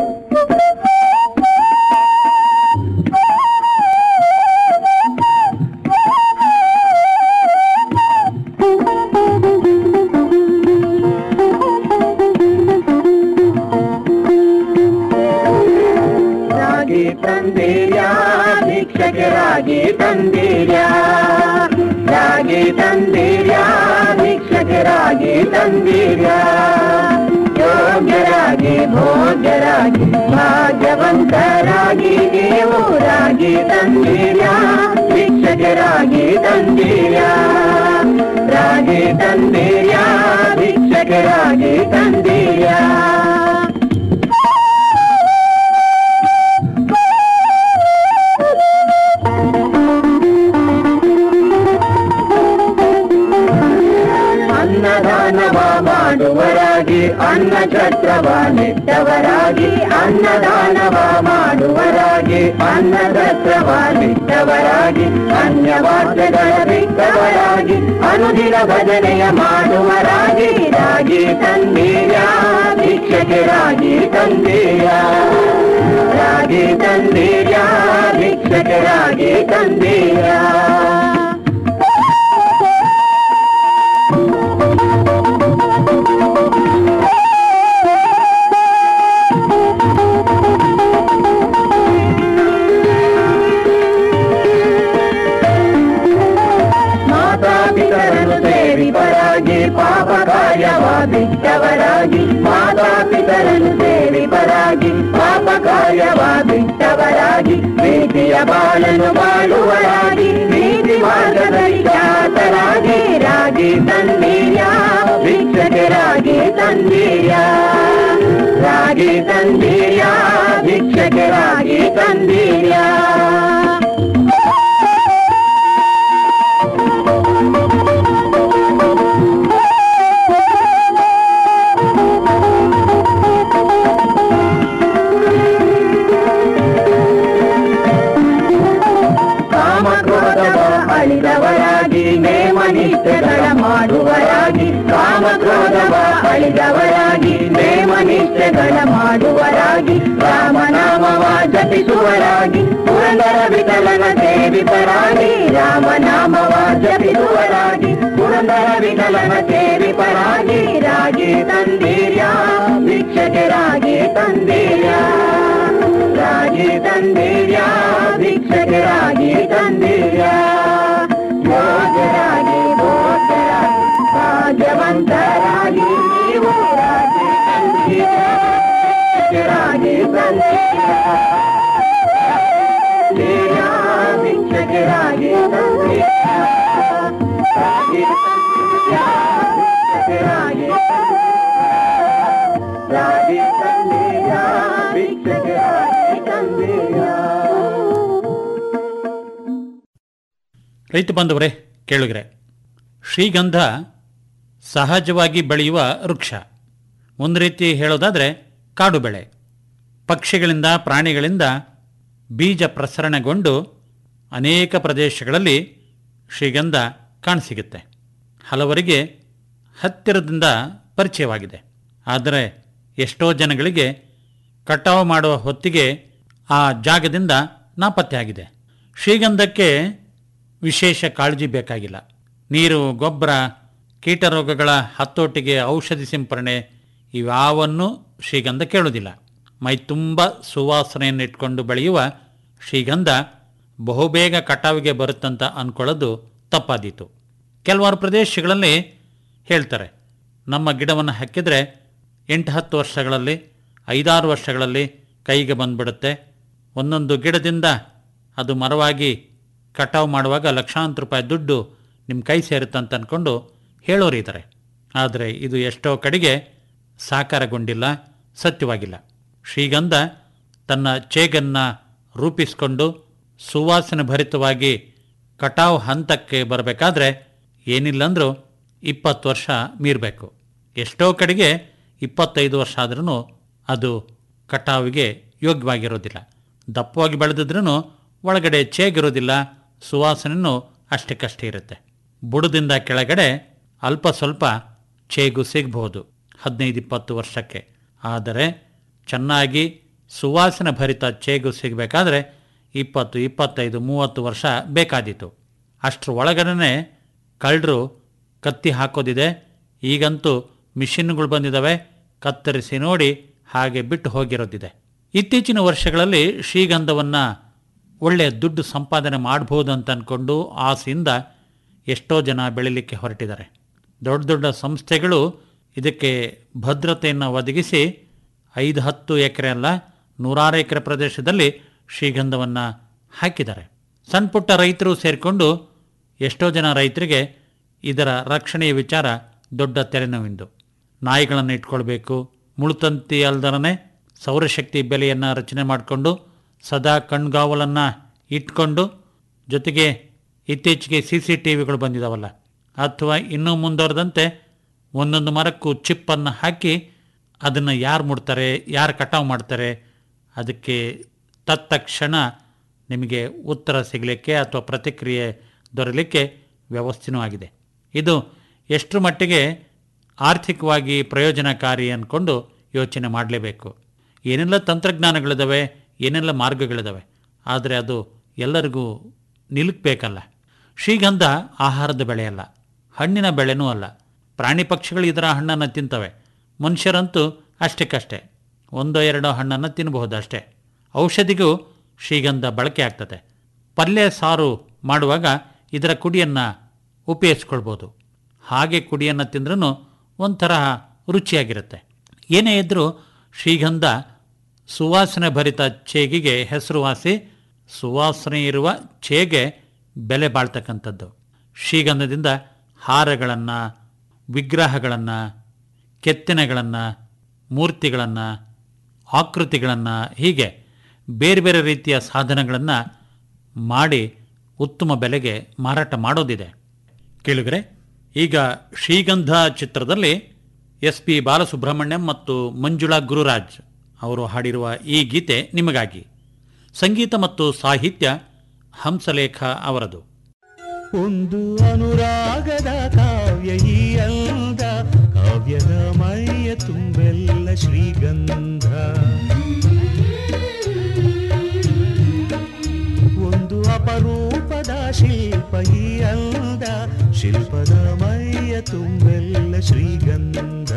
ರಾಗಿ ತಂದೀರ್ಯ ಭಿಕ್ಷಕ್ಕೆ ರಾಗಿ ತಂದೀರ್ಯ ರಾಗಿ ತಂದೀರ್ಯ ಭಿಕ್ಷಕ್ಕೆ ರಾಗಿ ತಂದೀರ್ಯ ಯೋಗ್ಯರಾಗಿ ಭೋಗ್ಯರಾಗಿ ಭಾಗ್ಯವಂತರಾಗಿ ನೀವು ರಾಗಿ ತಂದೀರ್ಯ ಭಿಕ್ಷಕ್ಕೆ ರಾಗಿ ತಂದೀರ್ಯ ರಾಗಿ ತಂದೀರ್ಯ ಭಿಕ್ಷಕ್ಕೆ ರಾಗಿ ತಂದೀರ್ಯ ಅನ್ನದಾನವ ಮಾಡುವರಾಗಿ ಅನ್ನ ಛತ್ರವ ನಿಟ್ಟವರಾಗಿ ಅನ್ನದಾನವ ಮಾಡುವರಾಗಿ ಅನ್ನ ಛತ್ರವ ನಿಟ್ಟವರಾಗಿ ಅನ್ಯವಾದ್ಯಗಳ ಬಿಟ್ಟವರಾಗಿ ಅನುದಿನ ಭಜನೆಯ ಮಾಡುವರಾಗಿ ರಾಗಿ ತಂದೀಯ ಭಿಕ್ಷಕ್ಕೆ ರಾಗಿ ತಂದೀಯ ರಾಗಿ ತಂದೀಯ ಭಿಕ್ಷಕ್ಕೆ ರಾಗಿ ತಂದೀಯ ಮಾತಾಪಿತರನ್ನು ಸೇವಿಪರಾಗಿ ಪಾಪ ಕಾರ್ಯವ ಬಿಟ್ಟವರಾಗಿ ಮಾತಾಪಿತರನ್ನು ಸೇವಿಪರಾಗಿ ಪಾಪ ಕಾರ್ಯವ ಬಿಟ್ಟವರಾಗಿ ಪ್ರೀತಿಯ ಬಾಳನ್ನು ಬಾಳುವರಾಗಿ ಪ್ರೀತಿ ಮಾರ್ಗದಲ್ಲಿ ಖ್ಯಾತರಾಗಿ ರಾಗಿ ಭಿಕ್ಷಕರಾಗಿ ತಂದೀರ್ಯ ಭಿಕ್ಷಕರಾಗಿ ತಂದೀರ್ಯ ರಾಗಿ ತಂದೀರ್ಯ ಭಿಕ್ಷಕರಾಗಿ ತಂದೀರ್ಯ ಕಾಮಕ್ರೋಧವ ಅಳಿದವರಾಗಿ ನೇಮನಿಷ್ಠೆಗಳ ಮಾಡುವರಾಗಿ ಕಾಮಕ್ರೋಧವ ಅಳಿದವರಾಗಿ ನೇಮನಿಷ್ಠೆಗಳ ಮಾಡುವರಾಗಿ ರಾಮನಾಮವ ಜಪಿಸುವರಾಗಿ ಪುರಂದರ ವಿಠಲನ ಸೇವಿತರಾಗಿ ರಾಮನಾಮವ ಜಪಿಸುವರಾಗಿ ಪುರಂದರ ವಿಠಲನ ಸೇವಿತರಾಗಿ ರಾಗಿ ತಂದೀರ್ಯ ಭಿಕ್ಷಕರಾಗಿ ತಂದೀರ್ಯ ರಾಗಿ ತಂದೀರ್ಯ ಭಿಕ್ಷಕರಾಗಿ ತಂದೀರ್ಯ ಯೋಗ್ಯರಾಗಿ ಭೋಗ್ಯರಾಗಿ ಭಾಗ್ಯವಂತರಾಗಿ ನೀವು ರಾಗಿ ತಂದೀರ್ಯ ಭಿಕ್ಷಕರಾಗಿ ತಂದೀರ್ಯ ಭಿಕ್ಷಕರಾಗಿ ತಂದೀರ್ಯ ರಾಗಿ ತಂದೀರ್ಯ ಭಿಕ್ಷಕರಾಗಿ ರಾಗಿ ತಂದೀರ್ಯ ಭಿಕ್ಷಕರಾಗಿ ತಂದೀರ್ಯ ರೈತ ಬಂಧುವರೇ ಕೇಳುಗರೆ ಶ್ರೀಗಂಧ ಸಹಜವಾಗಿ ಬೆಳೆಯುವ ವೃಕ್ಷ ಒಂದು ರೀತಿ ಹೇಳೋದಾದರೆ ಕಾಡು ಬೆಳೆ ಪಕ್ಷಿಗಳಿಂದ ಪ್ರಾಣಿಗಳಿಂದ ಬೀಜ ಪ್ರಸರಣಗೊಂಡು ಅನೇಕ ಪ್ರದೇಶಗಳಲ್ಲಿ ಶ್ರೀಗಂಧ ಕಾಣಸಿಗುತ್ತೆ ಹಲವರಿಗೆ ಹತ್ತಿರದಿಂದ ಪರಿಚಯವಾಗಿದೆ ಆದರೆ ಎಷ್ಟೋ ಜನಗಳಿಗೆ ಕಟಾವು ಮಾಡುವ ಹೊತ್ತಿಗೆ ಆ ಜಾಗದಿಂದ ನಾಪತ್ತೆಯಾಗಿದೆ ಶ್ರೀಗಂಧಕ್ಕೆ ವಿಶೇಷ ಕಾಳಜಿ ಬೇಕಾಗಿಲ್ಲ ನೀರು ಗೊಬ್ಬರ ಕೀಟರೋಗಗಳ ಹತೋಟಿಗೆ ಔಷಧಿ ಸಿಂಪರಣೆ ಇವ್ಯಾವನ್ನೂ ಶ್ರೀಗಂಧ ಕೇಳುವುದಿಲ್ಲ ಮೈ ತುಂಬ ಸುವಾಸನೆಯನ್ನು ಇಟ್ಕೊಂಡು ಬೆಳೆಯುವ ಶ್ರೀಗಂಧ ಬಹುಬೇಗ ಕಟಾವಿಗೆ ಬರುತ್ತಂತ ಅಂದ್ಕೊಳ್ಳೋದು ತಪ್ಪಾದೀತು ಕೆಲವಾರು ಪ್ರದೇಶಗಳಲ್ಲಿ ಹೇಳ್ತಾರೆ ನಮ್ಮ ಗಿಡವನ್ನು ಹಾಕಿದರೆ ಎಂಟು ಹತ್ತು ವರ್ಷಗಳಲ್ಲಿ ಐದಾರು ವರ್ಷಗಳಲ್ಲಿ ಕೈಗೆ ಬಂದ್ಬಿಡುತ್ತೆ ಒಂದೊಂದು ಗಿಡದಿಂದ ಅದು ಮರವಾಗಿ ಕಟಾವು ಮಾಡುವಾಗ ಲಕ್ಷಾಂತರ ರೂಪಾಯಿ ದುಡ್ಡು ನಿಮ್ಮ ಕೈ ಸೇರುತ್ತೆ ಅಂತ ಅಂದ್ಕೊಂಡು ಹೇಳೋರಿದ್ದಾರೆ ಆದರೆ ಇದು ಎಷ್ಟೋ ಕಡೆಗೆ ಸಾಕಾರಗೊಂಡಿಲ್ಲ ಸತ್ಯವಾಗಿಲ್ಲ ಶ್ರೀಗಂಧ ತನ್ನ ಚೇಗನ್ನು ರೂಪಿಸಿಕೊಂಡು ಸುವಾಸನೆ ಭರಿತವಾಗಿ ಕಟಾವು ಹಂತಕ್ಕೆ ಬರಬೇಕಾದ್ರೆ ಏನಿಲ್ಲಂದ್ರೂ ಇಪ್ಪತ್ತು ವರ್ಷ ಮೀರಬೇಕು ಎಷ್ಟೋ ಕಡೆಗೆ ಇಪ್ಪತ್ತೈದು ವರ್ಷ ಆದ್ರೂ ಅದು ಕಟಾವಿಗೆ ಯೋಗ್ಯವಾಗಿರೋದಿಲ್ಲ ದಪ್ಪವಾಗಿ ಬೆಳೆದಿದ್ರೂ ಒಳಗಡೆ ಚೇಗಿರೋದಿಲ್ಲ ಸುವಾಸನೆಯೂ ಅಷ್ಟಕ್ಕಷ್ಟೇ ಇರುತ್ತೆ ಬುಡದಿಂದ ಕೆಳಗಡೆ ಅಲ್ಪ ಸ್ವಲ್ಪ ಚೇಗು ಸಿಗಬಹುದು ಹದಿನೈದು ಇಪ್ಪತ್ತು ವರ್ಷಕ್ಕೆ ಆದರೆ ಚೆನ್ನಾಗಿ ಸುವಾಸನೆ ಭರಿತ ಚೇಗು ಸಿಗಬೇಕಾದ್ರೆ ಇಪ್ಪತ್ತು ಇಪ್ಪತ್ತೈದು ಮೂವತ್ತು ವರ್ಷ ಬೇಕಾದೀತು ಅಷ್ಟರ ಒಳಗಡೆ ಕಳ್ಳರು ಕತ್ತಿ ಹಾಕೋದಿದೆ ಈಗಂತೂ ಮಿಷಿನ್ಗಳು ಬಂದಿದ್ದಾವೆ ಕತ್ತರಿಸಿ ನೋಡಿ ಹಾಗೆ ಬಿಟ್ಟು ಹೋಗಿರೋದಿದೆ ಇತ್ತೀಚಿನ ವರ್ಷಗಳಲ್ಲಿ ಶ್ರೀಗಂಧವನ್ನು ಒಳ್ಳೆಯ ದುಡ್ಡು ಸಂಪಾದನೆ ಮಾಡ್ಬೋದು ಅಂತ ಅಂದ್ಕೊಂಡು ಆಸೆಯಿಂದ ಎಷ್ಟೋ ಜನ ಬೆಳಿಲಿಕ್ಕೆ ಹೊರಟಿದ್ದಾರೆ ದೊಡ್ಡ ದೊಡ್ಡ ಸಂಸ್ಥೆಗಳು ಇದಕ್ಕೆ ಭದ್ರತೆಯನ್ನು ಒದಗಿಸಿ ಐದು ಹತ್ತು ಎಕರೆ ಅಲ್ಲ ನೂರಾರು ಎಕರೆ ಪ್ರದೇಶದಲ್ಲಿ ಶ್ರೀಗಂಧವನ್ನು ಹಾಕಿದ್ದಾರೆ ಸಣ್ಣ ಪುಟ್ಟ ರೈತರು ಸೇರಿಕೊಂಡು ಎಷ್ಟೋ ಜನ ರೈತರಿಗೆ ಇದರ ರಕ್ಷಣೆಯ ವಿಚಾರ ದೊಡ್ಡ ತೆರೆನೋವಿಂದು ನಾಯಿಗಳನ್ನು ಇಟ್ಕೊಳ್ಬೇಕು ಮುಳುತಂತಿ ಅಲ್ದರನೆ ಸೌರಶಕ್ತಿ ಬೆಲೆಯನ್ನು ರಚನೆ ಮಾಡಿಕೊಂಡು ಸದಾ ಕಣ್ಗಾವಲನ್ನು ಇಟ್ಕೊಂಡು ಜೊತೆಗೆ ಇತ್ತೀಚೆಗೆ ಸಿ ಸಿ ಟಿ ವಿಗಳು ಬಂದಿದ್ದಾವಲ್ಲ ಅಥವಾ ಇನ್ನೂ ಮುಂದುವರೆದಂತೆ ಒಂದೊಂದು ಮರಕ್ಕೂ ಚಿಪ್ಪನ್ನು ಹಾಕಿ ಅದನ್ನು ಯಾರು ಮುಡ್ತಾರೆ ಯಾರು ಕಟಾವು ಮಾಡ್ತಾರೆ ಅದಕ್ಕೆ ತತ್ಕ್ಷಣ ನಿಮಗೆ ಉತ್ತರ ಸಿಗಲಿಕ್ಕೆ ಅಥವಾ ಪ್ರತಿಕ್ರಿಯೆ ದೊರೆಯಲಿಕ್ಕೆ ವ್ಯವಸ್ಥೆನೂ ಆಗಿದೆ ಇದು ಎಷ್ಟರ ಮಟ್ಟಿಗೆ ಆರ್ಥಿಕವಾಗಿ ಪ್ರಯೋಜನಕಾರಿ ಅಂದ್ಕೊಂಡು ಯೋಚನೆ ಮಾಡಲೇಬೇಕು ಏನೆಲ್ಲ ತಂತ್ರಜ್ಞಾನಗಳಿದ್ದಾವೆ ಏನೆಲ್ಲ ಮಾರ್ಗಗಳಿದ್ದಾವೆ ಆದರೆ ಅದು ಎಲ್ಲರಿಗೂ ನಿಲುಕಬೇಕಲ್ಲ ಶ್ರೀಗಂಧ ಆಹಾರದ ಬೆಳೆಯಲ್ಲ ಹಣ್ಣಿನ ಬೆಳೆನೂ ಅಲ್ಲ ಪ್ರಾಣಿ ಪಕ್ಷಿಗಳು ಇದರ ಹಣ್ಣನ್ನು ತಿಂತವೆ ಮನುಷ್ಯರಂತೂ ಅಷ್ಟಕ್ಕಷ್ಟೇ ಒಂದೋ ಎರಡೋ ಹಣ್ಣನ್ನು ತಿನ್ನಬಹುದು ಅಷ್ಟೇ ಔಷಧಿಗೂ ಶ್ರೀಗಂಧ ಬಳಕೆ ಆಗ್ತದೆ ಪಲ್ಯ ಸಾರು ಮಾಡುವಾಗ ಇದರ ಕುಡಿಯನ್ನು ಉಪಯೋಗಿಸ್ಕೊಳ್ಬೋದು ಹಾಗೆ ಕುಡಿಯನ್ನು ತಿಂದ್ರೂ ಒಂಥರ ರುಚಿಯಾಗಿರುತ್ತೆ ಏನೇ ಇದ್ದರೂ ಶ್ರೀಗಂಧ ಸುವಾಸನೆ ಭರಿತ ಚೇಗಿಗೆ ಹೆಸರುವಾಸಿ ಸುವಾಸನೆ ಇರುವ ಚೇಗೆ ಬೆಲೆ ಬಾಳ್ತಕ್ಕಂಥದ್ದು ಶ್ರೀಗಂಧದಿಂದ ಹಾರಗಳನ್ನು ವಿಗ್ರಹಗಳನ್ನು ಕೆತ್ತನೆಗಳನ್ನು ಮೂರ್ತಿಗಳನ್ನು ಆಕೃತಿಗಳನ್ನು ಹೀಗೆ ಬೇರೆ ಬೇರೆ ರೀತಿಯ ಸಾಧನಗಳನ್ನು ಮಾಡಿ ಉತ್ತಮ ಬೆಲೆಗೆ ಮಾರಾಟ ಮಾಡೋದಿದೆ ಕೇಳಿದರೆ ಈಗ ಶ್ರೀಗಂಧ ಚಿತ್ರದಲ್ಲಿ ಎಸ್ ಪಿ ಬಾಲಸುಬ್ರಹ್ಮಣ್ಯಂ ಮತ್ತು ಮಂಜುಳಾ ಗುರುರಾಜ್ ಅವರು ಹಾಡಿರುವ ಈ ಗೀತೆ ನಿಮಗಾಗಿ ಸಂಗೀತ ಮತ್ತು ಸಾಹಿತ್ಯ ಹಂಸಲೇಖ ಅವರದು ಒಂದು ಅನುರಾಗದ ಕಾವ್ಯ ಈ ಅಂದ ಕಾವ್ಯದ ಮೈಯ ತುಂಬೆಲ್ಲ ಶ್ರೀಗಂಧ ಒಂದು ಅಪರೂಪದ ಶಿಲ್ಪ ಈ ಅಂದ ಶಿಲ್ಪದ ಮೈಯ ತುಂಬೆಲ್ಲ ಶ್ರೀಗಂಧ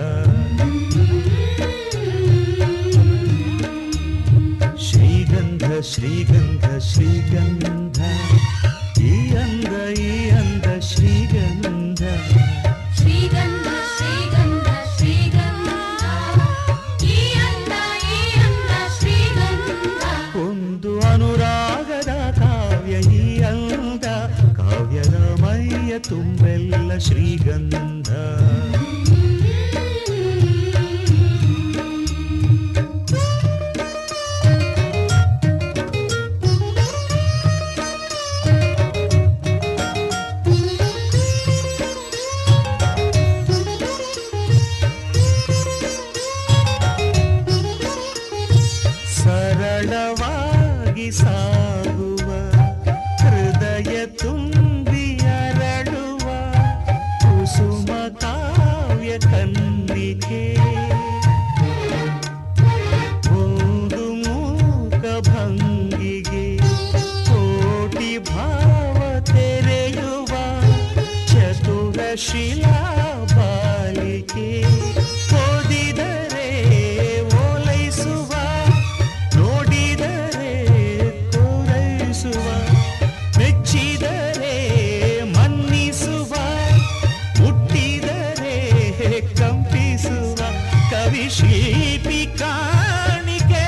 ಶ್ರೀಗಂಧ ಶ್ರೀಗಂಧ ಶ್ರೀಗಂಧ ಈ ಅಂದ ಈ ಅಂದ ಶ್ರೀಗಂಧ ಶ್ರೀಗಂಧ ಶ್ರೀಗಂಧ ಶ್ರೀಗಂಧ ಈ ಅಂದ ಈ ಅಂದ ಶ್ರೀಗಂಧ ಒಂದು ಅನುರಾಗದ ಕಾವ್ಯ ಈ ಅಂದ ಕಾವ್ಯದ ಮೈಯ ತುಂಬೆಲ್ಲ ಶ್ರೀಗಂಧ ಸರಳವಾಗಿ ಸಾಗುವ ಹೃದಯ ತುಂಬಿ ಅರಳುವ ಕುಸುಮ ಕಾವ್ಯ ಕನ್ನಿಕೆ ಒಂದು ಮೂಕ ಭಂಗಿಗೆ ಕೋಟಿ ಭಾವ ತೆರೆಯುವ ಚತುರ ಶಿಲಾ ಬಾಲಿಕೆ ಓದಿದರೆ ಓಲೈಸುವ ನೋಡಿದರೆ ಕೋರೈಸುವ ಮೆಚ್ಚಿದರೆ ಮನ್ನಿಸುವ ಹುಟ್ಟಿದರೆ ಕಂಪಿಸುವ ಕವಿ ಶಿಲ್ಪಿ ಕಾಣಿಕೆ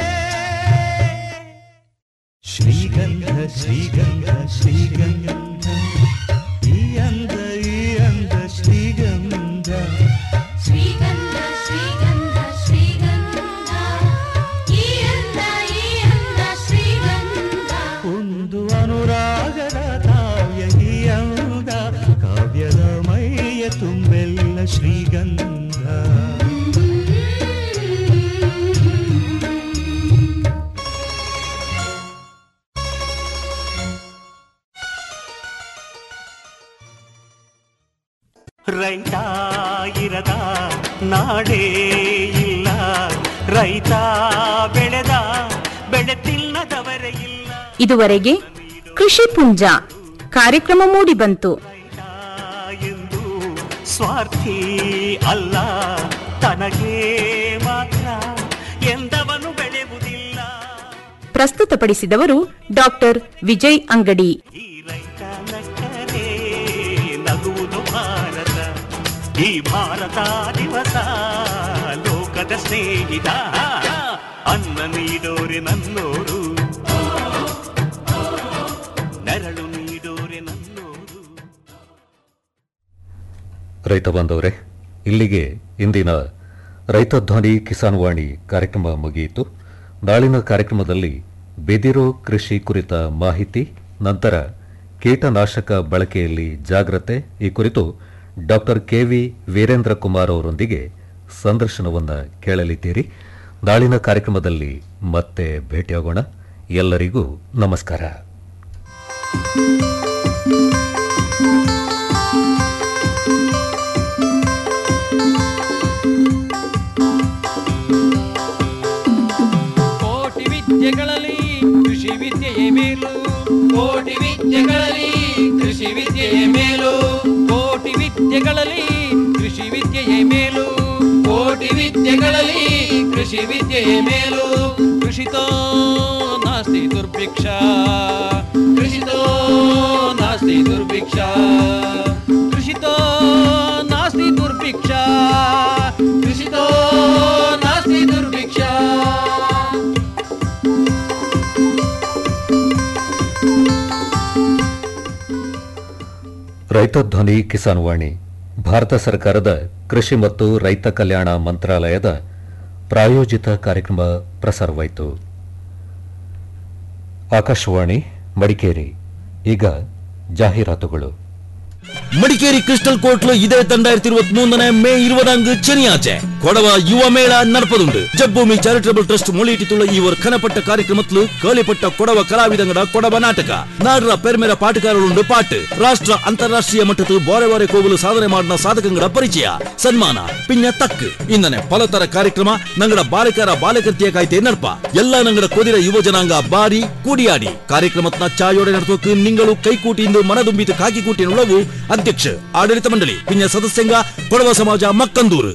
ಶ್ರೀಗಂಧ ಶ್ರೀಗಂಧ ಶ್ರೀಗಂಧ ಈ ಅಂದ ಈ ಅಂದ ಶ್ರೀಗಂಧ ಶ್ರೀಗಂಧ ಶ್ರೀಗಂಧ ಶ್ರೀಗಂಧ ಈ ಅಂದ ಈ ಅಂದ ಶ್ರೀಗಂಧ ಒಂದು ಅನುರಾಗದ ಕಾವ್ಯ ಈ ಅಂದ ಕಾವ್ಯದ ಮೈಯ ತುಂಬೆಲ್ಲ ಶ್ರೀಗಂಧ ರೈತ ಇರದ ನಾಡೇ ಇಲ್ಲ ರೈತ ಬೆಳೆದ ಬೆಳೆ ತಿನ್ನದವರೇ ಇಲ್ಲ ಇದುವರೆಗೆ ಕೃಷಿ ಪುಂಜ ಕಾರ್ಯಕ್ರಮ ಮೂಡಿಬಂತು ಎಂದು ಸ್ವಾರ್ಥಿ ಅಲ್ಲ ತನಗೆ ಮಾತ್ರ ಎಂದವನು ಬೆಳೆಯುವುದಿಲ್ಲ ಪ್ರಸ್ತುತಪಡಿಸಿದವರು ಡಾಕ್ಟರ್ ವಿಜಯ್ ಅಂಗಡಿ ನಕ್ಕರೆ ನಗುವುದು ಭಾರತ ಈ ಭಾರತ ದಿವಸ ಲೋಕದ ಸ್ನೇಹಿತ ಅನ್ನ ನೀಡೋರೆ ನನ್ನೋರು ನೆರಳು ನೀಡೋರೆ ನನ್ನೋರು ರೈತ ಬಾಂಧವರೇ ಇಲ್ಲಿಗೆ ಇಂದಿನ ರೈತ ಧ್ವನಿ ಕಿಸಾನ್ ವಾಣಿ ಕಾರ್ಯಕ್ರಮ ಮುಗಿಯಿತು ನಾಳಿನ ಕಾರ್ಯಕ್ರಮದಲ್ಲಿ ಬಿದಿರು ಕೃಷಿ ಕುರಿತ ಮಾಹಿತಿ ನಂತರ ಕೀಟನಾಶಕ ಬಳಕೆಯಲ್ಲಿ ಜಾಗ್ರತೆ ಈ ಕುರಿತು ಡಾಕ್ಟರ್ ಕೆವಿ ವೀರೇಂದ್ರ ಕುಮಾರ್ ಅವರೊಂದಿಗೆ ಸಂದರ್ಶನವನ್ನು ಕೇಳಲಿದ್ದೀರಿ ನಾಳಿನ ಕಾರ್ಯಕ್ರಮದಲ್ಲಿ ಮತ್ತೆ ಭೇಟಿಯಾಗೋಣ ಎಲ್ಲರಿಗೂ ನಮಸ್ಕಾರ ಕೋಟಿ ವಿದ್ಯೆಗಳಲ್ಲಿ ಕೃಷಿ ವಿದ್ಯೆಯೇ ಮೇಲು ಕೋಟಿ ವಿದ್ಯೆಗಳಲ್ಲಿ ಕೃಷಿ ವಿದ್ಯೆಯೇ ಮೇಲು ಕೋಟಿ ವಿದ್ಯೆಗಳಲ್ಲಿ ಕೃಷಿ ವಿದ್ಯೆಯೇ ಮೇಲು ಕೋಟಿ ವಿದ್ಯೆಗಳಲ್ಲಿ ಕೃಷಿ ವಿದ್ಯೆಯೇ ಮೇಲು ಕೃಷಿತೋ ನಾಸ್ತಿ ದುರ್ಭಿಕ್ಷ ಕೃಷಿತೋ ನಾಸ್ತಿ ದುರ್ಭಿಕ್ಷ ಕೃಷಿತೋ ನಾಸ್ತಿ ದುರ್ಭಿಕ್ಷ ಕೃಷಿತೋ ನಾಸ್ತಿ ದುರ್ಭಿಕ್ಷ ರೈತ ಧ್ವನಿ ಕಿಸಾನ್ ವಾಣಿ ಭಾರತ ಸರ್ಕಾರದ ಕೃಷಿ ಮತ್ತು ರೈತ ಕಲ್ಯಾಣ ಮಂತ್ರಾಲಯದ ಪ್ರಾಯೋಜಿತ ಕಾರ್ಯಕ್ರಮ ಪ್ರಸಾರವಾಯಿತು ಆಕಾಶವಾಣಿ ಮಡಿಕೇರಿ ಈಗ ಜಾಹೀರಾತುಗಳು ಮಡಿಕೇರಿ ಕ್ರಿಸ್ಟಲ್ ಕೋರ್ಟ್ లో ఇదే తండాయిరത്തി ఇరవై మూడున మే ఇరవదాంగు చెనియాచೆ ಕೊಡವ ಯುವ ಮೇಳ ನಡಪದುಂಡು ಜಬ್ಬೂಮಿ ಚಾರಿಟಬಲ್ ಟ್ರಸ್ಟ್ ಮೊಳಿಟಿತುಳ್ಳ ಇವರು ಕನಪಟ್ಟ ಕಾರ್ಯಕ್ರಮತ್ಲು ಕೇಳಿಪಟ್ಟ ಕೊಡವ ಕಲಾವಿದಂಗಡ ಕೊಡವ ನಾಟಕ ನಾಡರ ಪೆರ್ಮೆರ ಪಾಟುಗಾರರುಂಡು ಪಾಟ್ ರಾಷ್ಟ್ರ ಅಂತಾರಾಷ್ಟ್ರೀಯ ಮಟ್ಟದ ಬಾರೆ ಬಾರೆ ಕೋವಲು ಸಾಧನೆ ಮಾಡಿನ ಸಾಧಕಂಗಡ ಪರಿಚಯ ಸನ್ಮಾನ ಪಿಂಜ ತಕ್ ಇಂದನೆ ಪಲತರ ಕಾರ್ಯಕ್ರಮ ನಂಗಡ ಬಾಲಕರ ಬಾಲಕರ್ತಿಯ ಕಾಯ್ತೆ ನಡ್ಪ ಎಲ್ಲ ನಂಗಡ ಕೊದಿರ ಯುವ ಜನಾಂಗ ಬಾರಿ ಕೂಡಿಯಾಡಿ ಕಾರ್ಯಕ್ರಮತ್ನ ಚಾಯೋಡೆ ನಡೆಸೋಕೆ ನಿಂಗಳು ಕೈಕೂಟಿಯಿಂದ ಮನದುಂಬಿತ ಕಾಕಿಕೂಟಿನುಳ್ಳವು ಅಧ್ಯಕ್ಷ ಆಡಳಿತ ಮಂಡಳಿ ಪಿಂಜ ಸದಸ್ಯಂಗ ಕೊಡವ ಸಮಾಜ ಮಕ್ಕಂದೂರು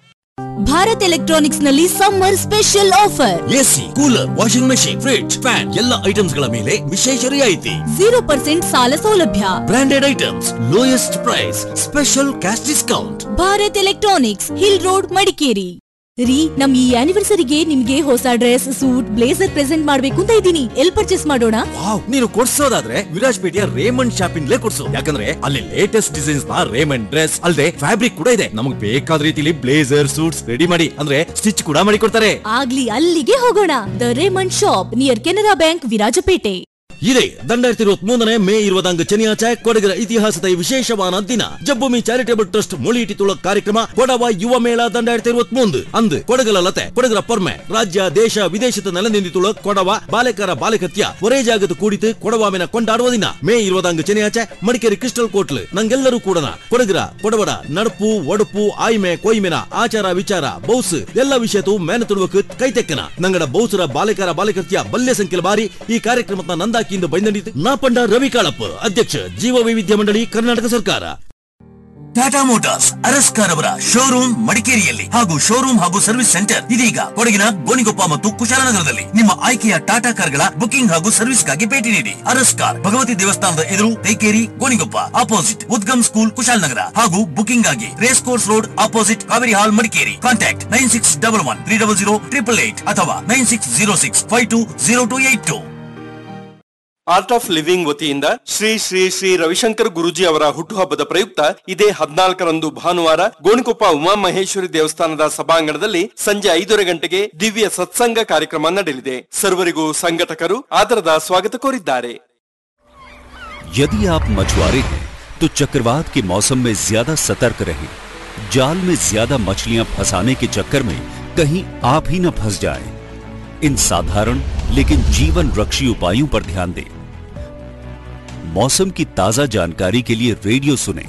ಭಾರತ್ ಎಲೆಕ್ಟ್ರಾನಿಕ್ಸ್ ನಲ್ಲಿ summer special offer AC cooler washing machine fridge fan ಎಲ್ಲ ಐಟಮ್ಸ್ ಗಳ ಮೇಲೆ ವಿಶೇಷ ರಿಯಾಯಿತಿ ಜೀರೋ ಪರ್ಸೆಂಟ್ ಸಾಲ ಸೌಲಭ್ಯ branded items lowest price special cash discount Bharat electronics hill road Madikeri ರೀ ನಮ್ ಈ ಆನಿವರ್ಸರಿಗೆ ನಿಮ್ಗೆ ಹೊಸ ಡ್ರೆಸ್ ಸೂಟ್ ಬ್ಲೇಸರ್ ಪ್ರೆಸೆಂಟ್ ಮಾಡ್ಬೇಕು ಅಂತ ಇದ್ದೀನಿ ಎಲ್ ಪರ್ಚೇಸ್ ಮಾಡೋಣ ವಾವ್ ನೀನು ಕೊಡ್ಸೋದಾದ್ರೆ ವಿರಾಜ್ಪೇಟೆಯ ರೇಮಂಡ್ ಶಾಪಿಂಗ್ಲೇ ಕೊಡ್ಸು ಯಾಕಂದ್ರೆ ಅಲ್ಲಿ ಲೇಟೆಸ್ಟ್ ಡಿಸೈನ್ಸ್ ನ ರೇಮಂಡ್ ಡ್ರೆಸ್ ಅಲ್ಲದೆ ಫ್ಯಾಬ್ರಿಕ್ ಕೂಡ ಇದೆ ನಮಗೆ ಬೇಕಾದ ರೀತಿಲಿ ಬ್ಲೇಸರ್ ಸೂಟ್ಸ್ ರೆಡಿ ಮಾಡಿ ಅಂದ್ರೆ ಸ್ಟಿಚ್ ಕೂಡ ಮಾಡಿ ಕೊಡ್ತಾರೆ ಆಗ್ಲಿ ಅಲ್ಲಿಗೆ ಹೋಗೋಣ the Raymond shop near Canara bank Virajpet ಇದೇ ದಂಡಾಯಿರത്തി ഇരുപത്തി മൂന്നിന് മേ ഇരുപതാങ്ക് ശനിയാഴ്ച കൊടകര ഇതിഹാസದ ವಿಶೇಷವಾದ ದಿನ ಜಬ್ಬುಮಿ ಚಾರಿಟೇಬಲ್ ಟ್ರಸ್ಟ್ ಮೊಳಿಟಿತುಳ ಕಾರ್ಯಕ್ರಮ ಕೊಡವ ಯುವ ಮೇಳ ದಂಡಾಯಿರത്തി ഇരുപത്തി മൂന്ന് ಅಂದು ಕೊಡಗಲ ಲತೆ ಕೊಡಗರ ಪೊರ್ಮೆ ರಾಜ್ಯ ದೇಶ ವಿದೇಶದ ನೆಲನಿಂದಿತುಳ ಕೊಡವ ಬಾಲಕರ ಬಾಲಕತ್ಯ ಒರೇ ಜಾಗದ ಕೂಡಿತು ಕೊಡವಾಮಿನ ಕೊಂಡಾಡುವ ದಿನ ಮೇ ഇരുപതാങ്ക് ശനിയാഴ്ച ಮಡಿಕೇರಿ ಕ್ರಿಸ್ಟಲ್ ಕೋಟ್ಲ್ ನಂಗೆಲ್ಲರೂ ಕೂಡನ ಕೊಡಗರ ಕೊಡವಡ ನಡಪು ಒಡಪು ಆಯ್ಮೆ ಕೊಯ್ಮೆನ ಆಚಾರ ವಿಚಾರ ಬೌಸ್ ಎಲ್ಲ ವಿಷಯತು ಮೇನ ತುಳುವಕ್ ಕೈತೆಕ್ಕನ ನಂಗಡ ಬೌಸರ ಬಾಲಕರ ಬಾಲಕತ್ಯ ಬಲ್ಯ ಸಂಖ್ಯೆಲ ಬಾರಿ ಈ ಕಾರ್ಯಕ್ರಮದ ನಂದಾಕಿಯಿಂದ ಬೈದಂಡಿತು ನಾಪಂಡ ರವಿ ಕಾಳಪ್ಪ ಅಧ್ಯಕ್ಷ ಜೀವ ವೈವಿಧ್ಯ ಮಂಡಳಿ ಕರ್ನಾಟಕ ಸರ್ಕಾರ ಟಾಟಾ ಮೋಟಾರ್ಸ್ ಅರಸ್ಕಾರ್ ಅವರ ಶೋರೂಮ್ ಮಡಿಕೇರಿಯಲ್ಲಿ ಹಾಗೂ ಶೋರೂಮ್ ಹಾಗೂ ಸರ್ವಿಸ್ ಸೆಂಟರ್ ಇದೀಗ ಕೊಡಗಿನ ಗೋಣಿಗೊಪ್ಪ ಮತ್ತು ಕುಶಾಲನಗರದಲ್ಲಿ ನಿಮ್ಮ ಆಯ್ಕೆಯ ಟಾಟಾ ಕಾರ್ಗಳ ಬುಕಿಂಗ್ ಹಾಗೂ ಸರ್ವಿಸ್ಗಾಗಿ ಭೇಟಿ ನೀಡಿ ಅರಸ್ಕಾರ್ ಭಗವತಿ ದೇವಸ್ಥಾನದ ಎದುರು ತೈಕೇರಿ ಗೋಣಿಗೊಪ್ಪ ಆಪೋಸಿಟ್ ಉದ್ಗಮ್ ಸ್ಕೂಲ್ ಕುಶಾಲನಗರ ಹಾಗೂ ಬುಕಿಂಗ್ ಆಗಿ race course road opposite Kaveri hall Madikeri contact nine six double one three double zero triple eight ಅಥವಾ nine six zero six five two zero two eight two art of living ವತಿಯಿಂದ ಶ್ರೀ ಶ್ರೀ ಶ್ರೀ ರವಿಶಂಕರ್ ಗುರುಜಿ ಅವರ ಹುಟ್ಟುಹಬ್ಬದ ಪ್ರಯುಕ್ತ ಇದೇ ಹದಿನಾಲ್ಕರಂದು ಭಾನುವಾರ ಗೋಣಿಕೊಪ್ಪ ಉಮಾಮಹೇಶ್ವರಿ ದೇವಸ್ಥಾನದ ಸಭಾಂಗಣದಲ್ಲಿ ಸಂಜೆ ಐದೂವರೆ ಗಂಟೆಗೆ ದಿವ್ಯ ಸತ್ಸಂಗ ಕಾರ್ಯಕ್ರಮ ನಡೆಯಲಿದೆ ಸರ್ವರಿಗೂ ಸಂಘಟಕರು ಆದರದ ಸ್ವಾಗತ ಕೋರಿದ್ದಾರೆ यदि आप मछुआरे हैं तो चक्रवात के मौसम में ज्यादा सतर्क रहें जाल में ज्यादा मछलियां फंसाने के चक्कर में कहीं आप ही न फंस जाएं। इन साधारण लेकिन जीवन रक्षी उपायों पर ध्यान दें मौसम की ताजा जानकारी के लिए रेडियो सुनें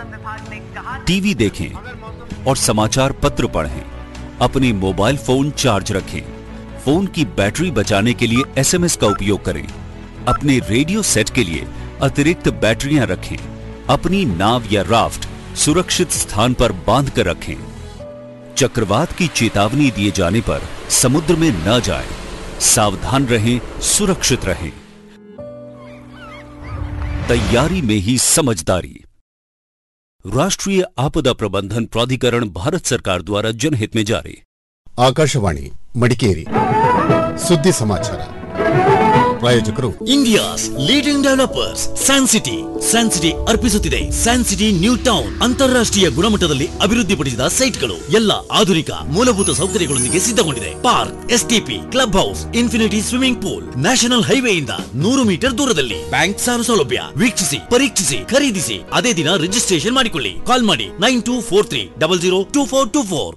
टीवी देखें और समाचार पत्र पढ़ें अपने मोबाइल फोन चार्ज रखें फोन की बैटरी बचाने के लिए एसएमएस का उपयोग करें अपने रेडियो सेट के लिए अतिरिक्त बैटरियां रखें अपनी नाव या राफ्ट सुरक्षित स्थान पर बांध कर रखें चक्रवात की चेतावनी दिए जाने पर समुद्र में न जाएं, सावधान रहें सुरक्षित रहें तैयारी में ही समझदारी राष्ट्रीय आपदा प्रबंधन प्राधिकरण भारत सरकार द्वारा जनहित में जारी ಆಕಾಶವಾಣಿ ಮಡಿಕೇರಿ ಸುದ್ದಿ ಸಮಾಚಾರ ಪ್ರಾಯೋಜಕರು India's leading developers San City San City ಅರ್ಪಿಸುತ್ತಿದೆ ಸ್ಯಾನ್ ಸಿಟಿ ನ್ಯೂ ಟೌನ್ ಅಂತಾರಾಷ್ಟ್ರೀಯ ಗುಣಮಟ್ಟದಲ್ಲಿ ಅಭಿವೃದ್ಧಿಪಡಿಸಿದ ಸೈಟ್ಗಳು ಎಲ್ಲ ಆಧುನಿಕ ಮೂಲಭೂತ ಸೌಕರ್ಯಗಳೊಂದಿಗೆ ಸಿದ್ಧಗೊಂಡಿದೆ park STP club house infinity swimming pool national ಹೈವೇಯಿಂದ ನೂರು ಮೀಟರ್ ದೂರದಲ್ಲಿ ಬ್ಯಾಂಕ್ ಸಾಲ ಸೌಲಭ್ಯ ವೀಕ್ಷಿಸಿ ಪರೀಕ್ಷಿಸಿ ಖರೀದಿಸಿ ಅದೇ ದಿನ ರಿಜಿಸ್ಟ್ರೇಷನ್ ಮಾಡಿಕೊಳ್ಳಿ ಕಾಲ್ ಮಾಡಿ nine two four three double zero two four two four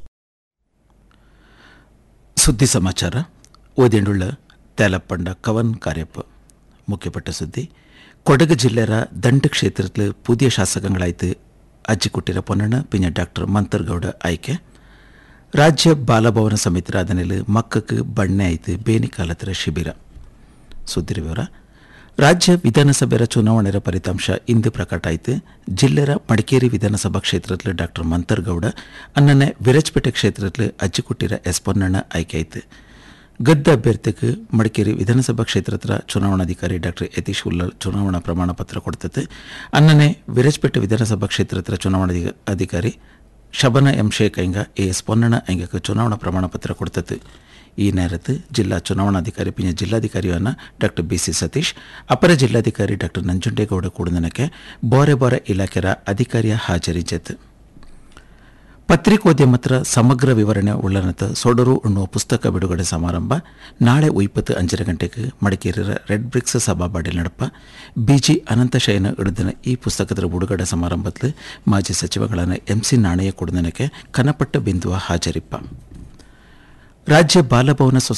ಸುದ್ದಿ ಸಮಾಚಾರ ಓದಿಂಡುಳ್ಳ ತೇಲಪ್ಪಂಡ ಕವನ್ ಕಾರ್ಯಪ್ಪ ಮುಖ್ಯಪಟ್ಟ ಸುದ್ದಿ ಕೊಡಗು ಜಿಲ್ಲೆಯ ದಂಡ ಕ್ಷೇತ್ರത്തിൽ പുതിയ ಶಾಸಕಗಳಾಯ್ತು ಅಜ್ಜಿಕುಟ್ಟಿರ ಪೊನ್ನಣ್ಣ ಪಿಂಜ ಡಾಕ್ಟರ್ ಮಂತರ್ಗೌಡ ಆಯ್ಕೆ ರಾಜ್ಯ ಬಾಲಭವನ ಸಮಿತಿ ರಾಧನೆಯಲ್ಲಿ ಮಕ್ಕಕ್ಕೆ ಬಣ್ಣೆ ಆಯ್ತು ಬೇನಿಕಾಲತರ ಶಿಬಿರ ಸುದ್ದಿ ವಿವರ ರಾಜ್ಯ ವಿಧಾನಸಭೆಯ ಚುನಾವಣೆಯ ಫಲಿತಾಂಶ ಇಂದು ಪ್ರಕಟ ಆಯಿತು ಜಿಲ್ಲೆಯ ಮಡಿಕೇರಿ ವಿಧಾನಸಭಾ ಕ್ಷೇತ್ರದಲ್ಲಿ ಡಾಕ್ಟರ್ ಮಂತರ್ಗೌಡ ಅನ್ನನೆ ವಿರಜ್ಪೇಟೆ ಕ್ಷೇತ್ರದಲ್ಲಿ ಅಜ್ಜಿಕುಟ್ಟಿರ ಎಸ್ ಪೊನ್ನಣ್ಣ ಆಯ್ಕೆ ಆಯಿತು ಗದ್ದ ಅಭ್ಯರ್ಥಿಗೆ ಮಡಿಕೇರಿ ವಿಧಾನಸಭಾ ಕ್ಷೇತ್ರದ ಚುನಾವಣಾಧಿಕಾರಿ ಡಾಕ್ಟರ್ ಯತೀಶ್ ಉಲ್ಲಲ್ ಚುನಾವಣಾ ಪ್ರಮಾಣ ಪತ್ರ ಕೊಡ್ತದೆ ಅನ್ನನೆ ವಿರಜ್ಪೇಟೆ ವಿಧಾನಸಭಾ ಕ್ಷೇತ್ರದ ಚುನಾವಣಾ ಅಧಿಕಾರಿ ಶಬನ ಎಂ ಶೇಖ್ ಐಂಗ ಎ ಎಸ್ ಪೊನ್ನಣ್ಣ ಐಂಗಕ್ಕೆ ಚುನಾವಣಾ ಪ್ರಮಾಣ ಪತ್ರ ಕೊಡ್ತದೆ ಈ ನೇರത്ത് ಜಿಲ್ಲಾ ಚುನಾವಣಾಧಿಕಾರಿ ಪಿಂಜ ಜಿಲ್ಲಾಧಿಕಾರಿಯನ್ನ ಡಾಕ್ಟರ್ ಬಿಸಿ ಸತೀಶ್ ಅಪರ ಜಿಲ್ಲಾಧಿಕಾರಿ ಡಾಕ್ಟರ್ ನಂಜುಂಡೇಗೌಡ ಕೂಡನಕ್ಕೆ ಬೋರೆ ಬೋರೆ ಇಲಾಖೆಯ ಅಧಿಕಾರಿಯ ಹಾಜರಿಜೆತ್ ಪತ್ರಿಕೋದ್ಯಮತ್ರ ಸಮಗ್ರ ವಿವರಣೆ ಉಳ್ಳನತ ಸೊಡರು ಎನ್ನುವ ಪುಸ್ತಕ ಬಿಡುಗಡೆ ಸಮಾರಂಭ ನಾಳೆ ಒಯ್ಪತ್ತು ಅಂಚರ ಗಂಟೆಗೆ ಮಡಿಕೇರಿಯ ರೆಡ್ ಬ್ರಿಕ್ಸ್ ಸಭಾಬಾಡಿಲ್ ನಡಪ ಬಿಜಿ ಅನಂತಶಯನ ಹಿಡಿದಿನ ಈ ಪುಸ್ತಕದ ಬಿಡುಗಡೆ ಸಮಾರಂಭದಲ್ಲಿ ಮಾಜಿ ಸಚಿವಗಳಾದ ಎಂಸಿ ನಾಣಯ್ಯ ಕುಡದನಕ್ಕೆ ಕನಪಟ್ಟ ಬಿಂದುವ ಹಾಜರಿಪ್ಪ ರಾಜ್ಯ ಬಾಲಭವನ